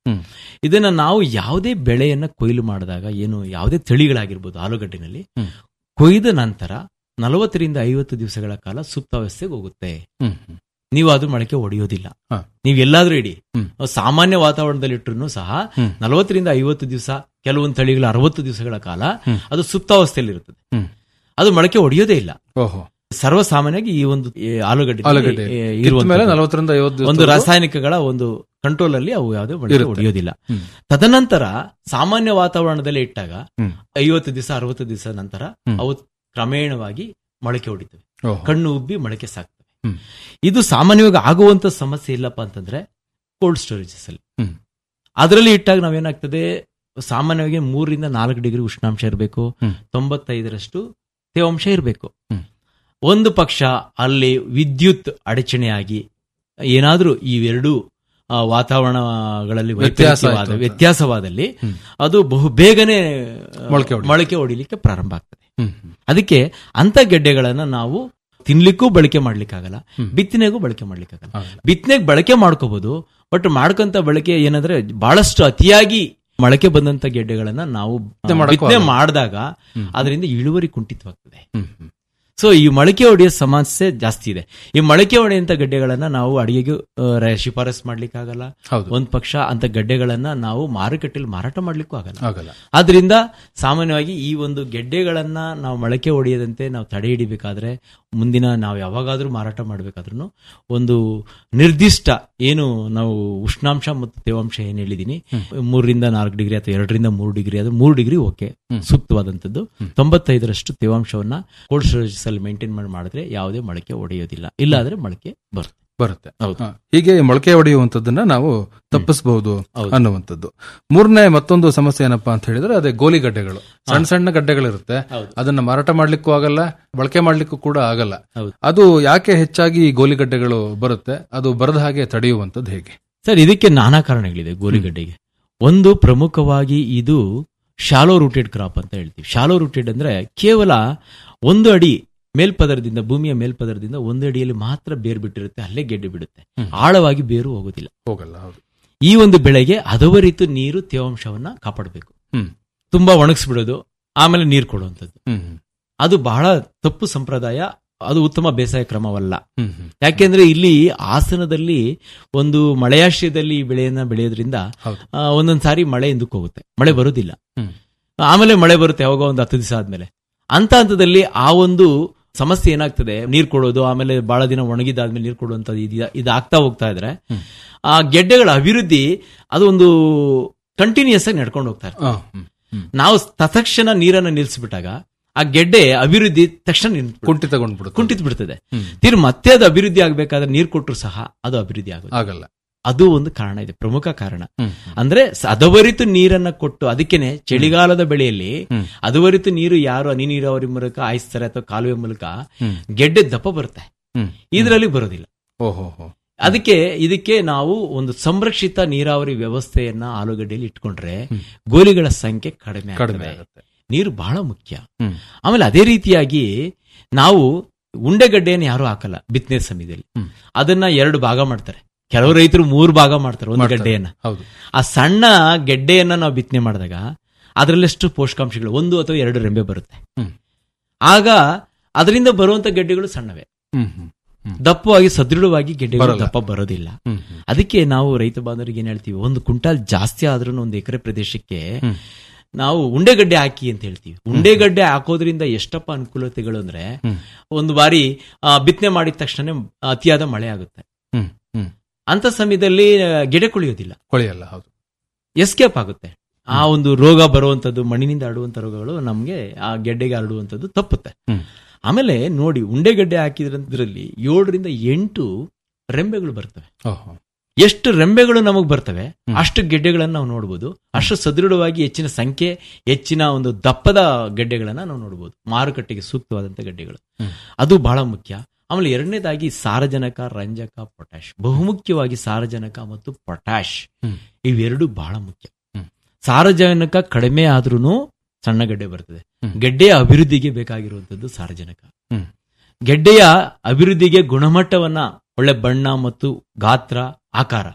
ಹ್ಮ್. ಇದನ್ನ ನಾವು ಯಾವುದೇ ಬೆಳೆಯನ್ನ ಕೊಯ್ಲು ಮಾಡಿದಾಗ ಏನು ಯಾವುದೇ ತಳಿಗಳಾಗಿರ್ಬೋದು ಆಲೂಗಡ್ಡೆನಲ್ಲಿ ಹ್ಮ್. ಕೊಯ್ದ ನಂತರ ನಲವತ್ತರಿಂದ ಐವತ್ತು ದಿವಸಗಳ ಕಾಲ ಸುಪ್ತಾವಸ್ಥೆಗೆ ಹೋಗುತ್ತೆ ಹ್ಮ್, ಹ್ಮ್. ನೀವು ಅದು ಮೊಳಕೆ ಹೊಡೆಯೋದಿಲ್ಲ ಹಾ. ನೀವು ಎಲ್ಲಾದ್ರೂ ಇಡಿ ಹ್ಮ್. ಸಾಮಾನ್ಯ ವಾತಾವರಣದಲ್ಲಿ ಇಟ್ಟರು ಸಹ ಹ್ಮ್. ನಲವತ್ತರಿಂದ ಐವತ್ತು ದಿವಸ ಕೆಲವೊಂದು ತಳಿಗಳ ಅರವತ್ತು ದಿವಸಗಳ ಕಾಲ ಹ್ಮ್. ಅದು ಸುಪ್ತಾವಸ್ಥೆಯಲ್ಲಿ ಇರುತ್ತದೆ ಹ್ಮ್. ಅದು ಮೊಳಕೆ ಹೊಡೆಯೋದೇ ಇಲ್ಲ ಓಹೋ ಸರ್ವಸಾಮಾನ್ಯವಾಗಿ ಈ ಒಂದು ಈ ಆಲೂಗಡ್ಡೆ ಆಲೂಗಡ್ಡೆ ಕಿತ್ತ ಮೇಲೆ ನಲವತ್ತರಿಂದ ಐವತ್ತು ದಿವಸ ಒಂದು ರಾಸಾಯನಿಕಗಳ ಒಂದು ಕಂಟ್ರೋಲ್ ಅಲ್ಲಿ ಅವು ಯಾವುದೇ ಮೊಳಕೆ ಇರುತ್ತೆ. ಹೊಡೆಯೋದಿಲ್ಲ ಹ್ಮ್. ತದನಂತರ ಸಾಮಾನ್ಯ ವಾತಾವರಣದಲ್ಲಿ ಇಟ್ಟಾಗ ಹ್ಮ್. ಐವತ್ತು ದಿವಸ ಅರವತ್ತು ದಿವಸ ನಂತರ ಹ್ಮ್. ಅವು ಕ್ರಮೇಣವಾಗಿ ಮೊಳಕೆ ಹೊಡಿತವೆ ಓಹೋ. ಕಣ್ಣು ಉಬ್ಬಿ ಮೊಳಕೆ ಸಾಕ್ತವೆ ಹ್ಮ್. ಇದು ಸಾಮಾನ್ಯವಾಗಿ ಆಗುವಂತ ಸಮಸ್ಯೆ ಇಲ್ಲಪ್ಪ ಅಂತಂದ್ರೆ ಕೋಲ್ಡ್ ಸ್ಟೋರೇಜಸ್ ಅಲ್ಲಿ ಹ್ಮ್. ಅದರಲ್ಲಿ ಇಟ್ಟಾಗ ನಾವೇನಾಗ್ತದೆ ಸಾಮಾನ್ಯವಾಗಿ ಮೂರರಿಂದ ನಾಲ್ಕು ಡಿಗ್ರಿ ಉಷ್ಣಾಂಶ ಇರಬೇಕು ಹ್ಮ್. ತೊಂಬತ್ತೈದರಷ್ಟು ತೇವಾಂಶ ಇರಬೇಕು ಹ್ಮ್. ಒಂದು ಪಕ್ಷ ಅಲ್ಲಿ ವಿದ್ಯುತ್ ಅಡಚಣೆಯಾಗಿ ಏನಾದ್ರೂ ಇವೆರಡೂ ಆ, ವಾತಾವರಣಗಳಲ್ಲಿ ವ್ಯತ್ಯಾಸ ವೈಪರೀತ್ಯವಾದ ಆಯ್ತು ಅಂತ. ವ್ಯತ್ಯಾಸವಾದಲ್ಲಿ ಹ್ಮ್. ಅದು ಬಹು ಬೇಗನೆ ಆ, ಮೊಳಕೆ ಹೊಡಿ- ಮೊಳಕೆ ಹೊಡಿಲಿಕ್ಕೆ ಪ್ರಾರಂಭ ಆಗ್ತದೆ ಹ್ಮ್, ಹ್ಮ್. ಅದಕ್ಕೆ ಅಂತ ಗೆಡ್ಡೆಗಳನ್ನ ನಾವು ತಿನ್ಲಿಕ್ಕೂ ಬಳಕೆ ಮಾಡ್ಲಿಕ್ಕಾಗಲ್ಲ ಹ್ಮ್. ಬಿತ್ತನೆಗೂ ಬಳಕೆ ಮಾಡ್ಲಿಕ್ಕಾಗಲ್ಲ ಆಗಲ್ಲ. ಬಿತ್ತನೆಗೆ ಬಳಕೆ ಮಾಡ್ಕೋಬಹುದು ಬಟ್ ಮಾಡ್ಕೊಂತ ಬಳಕೆ ಏನಂದ್ರೆ ಬಹಳಷ್ಟು ಅತಿಯಾಗಿ ಮೊಳಕೆ ಬಂದಂತ ಗೆಡ್ಡೆಗಳನ್ನ ನಾವು ಬಿತ್ತನೆ ಮಾಡಕ್ಕೂ ಬಿತ್ತನೆ ಆಗಲ್ಲ. ಮಾಡಿದಾಗ ಹ್ಮ್. ಅದರಿಂದ ಇಳುವರಿ ಕುಂಠಿತವಾಗ್ತದೆ ಹ್ಮ್, ಹ್ಮ್. ಸೊ ಈ ಮೊಳಕೆ ಹೊಡೆಯೋ ಸಮಸ್ಯೆ ಜಾಸ್ತಿ ಇದೆ ಈ ಮೊಳಕೆ ಹೊಡೆಯಂತ ಗಡ್ಡೆಗಳನ್ನ ನಾವು ಅಡಿಗೆಗೂ ಆ, ರ- ಶಿಫಾರಸ್ ಮಾಡ್ಲಿಕ್ಕಾಗಲ್ಲ ಹೌದು. ಒಂದ್ ಪಕ್ಷ ಅಂತ ಗಡ್ಡೆಗಳನ್ನ ನಾವು ಮಾರುಕಟ್ಟೆಯಲ್ಲಿ ಮಾರಾಟ ಮಾಡ್ಲಿಕ್ಕೂ ಆಗಲ್ಲ ಆಗಲ್ಲ ಆದ್ರಿಂದ ಸಾಮಾನ್ಯವಾಗಿ ಈ ಒಂದು ಗೆಡ್ಡೆಗಳನ್ನ ನಾವು ಮೊಳಕೆ ಹೊಡೆಯದಂತೆ ನಾವು ತಡೆ ಹಿಡಿಬೇಕಾದ್ರೆ ಮುಂದಿನ ನಾವು ಯಾವಾಗಾದ್ರೂ ಮಾರಾಟ ಮಾಡ್ಬೇಕಾದ್ರೂ ಒಂದು ನಿರ್ದಿಷ್ಟ ಏನು ನಾವು ಉಷ್ಣಾಂಶ ಮತ್ತು ತೇವಾಂಶ ಏನ್ ಹೇಳಿದೀನಿ ಮೂರರಿಂದ ನಾಲ್ಕು ಡಿಗ್ರಿ ಅಥವಾ ಎರಡರಿಂದ ಮೂರು ಡಿಗ್ರಿ ಅದು ಮೂರು ಡಿಗ್ರಿ ಓಕೆ ಹ್ಮ್. ಸೂಕ್ತವಾದಂಥದ್ದು ತೊಂಬತ್ತೈದರಷ್ಟು ತೇವಾಂಶವನ್ನ ಕೋಲ್ಡ್ ಸ್ಟೋರೇಜಸ್ ಅಲ್ಲಿ ಮೇಂಟೈನ್ ಮಾಡಿ ಮಾಡಿದ್ರೆ ಯಾವುದೇ ಮೊಳಕೆ ಹೊಡೆಯೋದಿಲ್ಲ ಇಲ್ಲ ಆದ್ರೆ ಮೊಳಕೆ ಬರುತ್ತೆ ಬರುತ್ತೆ ಹೌದು. ಹ. ಹೀಗೆ ಮೊಳಕೆ ಹೊಡೆಯುವಂತದ್ದನ್ನ ನಾವು ತಪ್ಪಿಸಬಹುದು ಹೌದು. ಅನ್ನುವಂಥದ್ದು ಮೂರನೇ ಮತ್ತೊಂದು ಸಮಸ್ಯೆ ಏನಪ್ಪಾ ಅಂತ ಹೇಳಿದ್ರೆ ಅದೇ ಗೋಲಿಗಡ್ಡೆಗಳು ಸಣ್ಣ ಸಣ್ಣ ಗಡ್ಡೆಗಳಿರುತ್ತೆ ಹೌದು. ಅದನ್ನ ಮಾರಾಟ ಮಾಡ್ಲಿಕ್ಕೂ ಆಗಲ್ಲ ಬಳಕೆ ಮಾಡ್ಲಿಕ್ಕೂ ಕೂಡ ಆಗಲ್ಲ ಹೌದು. ಅದು ಯಾಕೆ ಹೆಚ್ಚಾಗಿ ಈ ಗೋಲಿಗಡ್ಡೆಗಳು ಬರುತ್ತೆ ಅದು ಬರದ ಹಾಗೆ ತಡೆಯುವಂತದ್ದು ಹೇಗೆ ಸರ್ ಇದಕ್ಕೆ ನಾನಾ ಕಾರಣಗಳಿದೆ ಗೋರಿಗಡ್ಡೆಗೆ ಒಂದು ಪ್ರಮುಖವಾಗಿ ಇದು ಶಾಲೋ ರೂಟೆಡ್ ಕ್ರಾಪ್ ಅಂತ ಹೇಳ್ತೀವಿ ಶಾಲೋ ರೂಟೆಡ್ ಅಂದ್ರೆ ಕೇವಲ ಒಂದು ಅಡಿ ಮೇಲ್ಪದರದಿಂದ ಭೂಮಿಯ ಮೇಲ್ಪದರದಿಂದ ಒಂದು ಅಡಿಯಲ್ಲಿ ಮಾತ್ರ ಬೇರು ಬಿಟ್ಟಿರುತ್ತೆ ಅಲ್ಲೇ ಗೆಡ್ಡೆ ಬಿಡುತ್ತೆ ಹ್ಮ್. ಆಳವಾಗಿ ಬೇರು ಹೋಗೋದಿಲ್ಲ ಹೋಗಲ್ಲ ಹೌದು ಈ ಒಂದು ಬೆಳೆಗೆ ಹದವರಿತು ನೀರು ತೇವಾಂಶವನ್ನ ಕಾಪಾಡಬೇಕು ಹ್ಮ್ ತುಂಬಾ ಒಣಗಿಸ್ಬಿಡೋದು ಆಮೇಲೆ ನೀರು ಕೊಡುವಂಥದ್ದು ಹ್ಮ್ ಹ್ಮ್. ಅದು ಬಹಳ ತಪ್ಪು ಸಂಪ್ರದಾಯ ಅದು ಉತ್ತಮ ಬೇಸಾಯ ಕ್ರಮವಲ್ಲ ಹ್ಮ್ ಹ್ಮ್. ಯಾಕೆಂದ್ರೆ ಇಲ್ಲಿ ಹಾಸನದಲ್ಲಿ ಒಂದು ಮಳೆಯಾಶ್ರಯದಲ್ಲಿ ಈ ಬೆಳೆಯನ್ನ ಬೆಳೆಯೋದ್ರಿಂದ ಹೌದು. ಆ, ಒಂದೊಂದ್ ಸಾರಿ ಮಳೆ ಹಿಂದಕ್ಕೆ ಹೋಗುತ್ತೆ ಮಳೆ ಬರೋದಿಲ್ಲ ಹ್ಮ್. ಆಮೇಲೆ ಮಳೆ ಬರುತ್ತೆ ಯಾವಾಗ ಒಂದು ಹತ್ತು ದಿವಸ ಆದ್ಮೇಲೆ ಅಂತ ಹಂತದಲ್ಲಿ ಆ ಒಂದು ಸಮಸ್ಯೆ ಏನಾಗ್ತದೆ ನೀರ್ ಕೊಡೋದು ಆಮೇಲೆ ಬಹಳ ದಿನ ಒಣಗಿದಾದ್ಮೇಲೆ ನೀರ್ ಕೊಡುವಂತದ್ದು ಇದು ಇದಾಗ್ತಾ ಹೋಗ್ತಾ ಇದ್ರೆ ಹ್ಮ್. ಆ ಗೆಡ್ಡೆಗಳ ಅಭಿವೃದ್ಧಿ ಅದು ಒಂದು ಕಂಟಿನ್ಯೂಸ್ ಆಗಿ ನಡ್ಕೊಂಡು ಹೋಗ್ತಾ ಇರ್ತದೆ ಆ, ಹ್ಮ್. ಹ್ಮ್. ನಾವು ತತ್ಕ್ಷಣ ನೀರನ್ನ ನಿಲ್ಲಿಸ್ಬಿಟ್ಟಾಗ ಆ ಗೆಡ್ಡೆ ಅಭಿವೃದ್ಧಿ ತಕ್ಷಣ ನಿಂತ್ಬಿಡುತ್ತೆ. ಕುಂಠಿತಗೊಂಡ್ಬಿಡುತ್ತೆ ಕುಂಠಿತ ಬಿಡ್ತದೆ ಹ್ಮ್. ತಿರ್ ಮತ್ತೆ ಅದು ಅಭಿವೃದ್ಧಿ ಆಗ್ಬೇಕಾದ್ರೆ ನೀರ್ ಕೊಟ್ಟರು ಸಹ ಅದು ಅಭಿವೃದ್ಧಿ ಆಗುತ್ತೆ ಆಗಲ್ಲ ಅದು ಒಂದು ಕಾರಣ ಇದೆ ಪ್ರಮುಖ ಕಾರಣ ಹ್ಮ್. ಅಂದ್ರೆ ಅದವರಿತು ನೀರನ್ನ ಕೊಟ್ಟು ಅದಕ್ಕೇನೆ ಚಳಿಗಾಲದ ಬೆಳೆಯಲ್ಲಿ ಹ್ಮ್. ಅದವರಿತು ನೀರು ಯಾರು ಹನಿ ನೀರಾವರಿ ಮೂಲಕ ಹಾಯಿಸ್ತಾರೆ ಅಥವಾ ಕಾಲುವೆ ಮೂಲಕ ಹ್ಮ್. ಗೆಡ್ಡೆ ದಪ್ಪ ಬರುತ್ತೆ ಹ್ಮ್. ಇದರಲ್ಲಿ ಬರೋದಿಲ್ಲ ಓಹೋ ಹೋ ಅದಕ್ಕೆ ಇದಕ್ಕೆ ನಾವು ಒಂದು ಸಂರಕ್ಷಿತ ನೀರಾವರಿ ವ್ಯವಸ್ಥೆಯನ್ನ ಆಲೂಗಡ್ಡೆಯಲ್ಲಿ ಇಟ್ಕೊಂಡ್ರೆ ಹ್ಮ್. ಗೋಲಿಗಳ ಸಂಖ್ಯೆ ಕಡಿಮೆ ಕಡಿಮೆ ಆಗ್ತದೆ ಆಗುತ್ತೆ ನೀರು ಬಹಳ ಮುಖ್ಯ ಹ್ಮ್. ಆಮೇಲೆ ಅದೇ ರೀತಿಯಾಗಿ ನಾವು ಉಂಡೆಗಡ್ಡೆಯನ್ನು ಯಾರು ಹಾಕಲ್ಲ ಬಿತ್ತನೆ ಸಮಯದಲ್ಲಿ ಹ್ಮ್. ಅದನ್ನ ಎರಡು ಭಾಗ ಮಾಡ್ತಾರೆ ಕೆಲವು ರೈತರು ಮೂರು ಭಾಗ ಮಾಡ್ತಾರೆ ಒಂದು ಮಾಡ್ತಾರೆ. ಗಡ್ಡೆಯನ್ನ ಹೌದು ಆ ಸಣ್ಣ ಗೆಡ್ಡೆಯನ್ನ ನಾವು ಬಿತ್ತನೆ ಮಾಡಿದಾಗ ಅದರಲ್ಲೆಷ್ಟು ಪೋಷಕಾಂಶಗಳು ಒಂದು ಅಥವಾ ಎರಡು ರೆಂಬೆ ಬರುತ್ತೆ ಹ್ಮ್. ಆಗ ಅದರಿಂದ ಬರುವಂತ ಗೆಡ್ಡೆಗಳು ಸಣ್ಣವೇ ಹ್ಮ್ ಹ್ಮ್ ಹ್ಮ್. ದಪ್ಪವಾಗಿ ಸದೃಢವಾಗಿ ಗೆಡ್ಡೆಗಳು ಬರಲ್ಲ. ದಪ್ಪ ಬರೋದಿಲ್ಲ ಹ್ಮ್ ಹ್ಮ್. ಅದಕ್ಕೆ ನಾವು ರೈತ ಬಾಂಧವರಿಗೆ ಏನ್ ಹೇಳ್ತೀವಿ ಒಂದು ಕ್ವಿಂಟಾಲ್ ಜಾಸ್ತಿ ಆದ್ರೂ ಒಂದು ಎಕರೆ ಪ್ರದೇಶಕ್ಕೆ ಹ್ಮ್. ನಾವು ಉಂಡೆಗಡ್ಡೆ ಹಾಕಿ ಅಂತ ಹೇಳ್ತೀವಿ ಉಂಡೆಗಡ್ಡೆ ಹಾಕೋದ್ರಿಂದ ಎಷ್ಟಪ್ಪ ಅನುಕೂಲತೆಗಳು ಅಂದ್ರೆ ಹ್ಮ್. ಒಂದು ಬಾರಿ ಆ, ಬಿತ್ತನೆ ಮಾಡಿದ ತಕ್ಷಣ ಅತಿಯಾದ ಮಳೆ ಆಗುತ್ತೆ ಹ್ಮ್ ಹ್ಮ್ ಅಂತ ಸಮಯದಲ್ಲಿ ಆ, ಗೆಡೆ ಕುಳಿಯೋದಿಲ್ಲ ಕೊಳೆಯಲ್ಲ ಹೌದು ಎಸ್ಕೇಪ್ ಆಗುತ್ತೆ ಆ ಒಂದು ರೋಗ ಬರುವಂತದ್ದು ಮಣ್ಣಿನಿಂದ ಹರಡುವಂತ ರೋಗಗಳು ನಮ್ಗೆ ಆ ಗೆಡ್ಡೆಗೆ ಹರಡುವಂತದ್ದು ತಪ್ಪುತ್ತೆ ಹ್ಮ್. ಆಮೇಲೆ ನೋಡಿ ಉಂಡೆಗಡ್ಡೆ ಹಾಕಿದ್ರಲ್ಲಿ ಏಳರಿಂದ ಎಂಟು ರೆಂಬೆಗಳು ಬರ್ತವೆ ಓಹೋ ಎಷ್ಟು ರೆಂಬೆಗಳು ನಮಗ್ ಬರ್ತವೆ ಹ್ಮ್. ಅಷ್ಟು ಗೆಡ್ಡೆಗಳನ್ನ ನಾವು ನೋಡಬಹುದು ಅಷ್ಟು ಸದೃಢವಾಗಿ ಹೆಚ್ಚಿನ ಸಂಖ್ಯೆ ಹೆಚ್ಚಿನ ಒಂದು ದಪ್ಪದ ಗೆಡ್ಡೆಗಳನ್ನ ನಾವು ನೋಡಬಹುದು ಮಾರುಕಟ್ಟೆಗೆ ಸೂಕ್ತವಾದಂತ ಗೆಡ್ಡೆಗಳು ಹ್ಮ್. ಅದು ಬಹಳ ಮುಖ್ಯ ಆಮೇಲೆ ಎರಡನೇದಾಗಿ ಸಾರಜನಕ ರಂಜಕ ಪೊಟ್ಯಾಶ್ ಬಹುಮುಖ್ಯವಾಗಿ ಸಾರಜನಕ ಮತ್ತು ಪೊಟ್ಯಾಶ್ ಹ್ಮ್. ಇವೆರಡು ಬಹಳ ಮುಖ್ಯ ಹ್ಮ್. ಸಾರಜನಕ ಕಡಿಮೆ ಆದ್ರೂ ಸಣ್ಣ ಗೆಡ್ಡೆ ಬರ್ತದೆ ಹ್ಮ್. ಗೆಡ್ಡೆಯ ಅಭಿವೃದ್ಧಿಗೆ ಬೇಕಾಗಿರುವಂತದ್ದು ಸಾರಜನಕ ಹ್ಮ್. ಗೆಡ್ಡೆಯ ಅಭಿವೃದ್ಧಿಗೆ ಗುಣಮಟ್ಟವನ್ನ ಒಳ್ಳೆ ಬಣ್ಣ ಮತ್ತು ಗಾತ್ರ ಆಕಾರ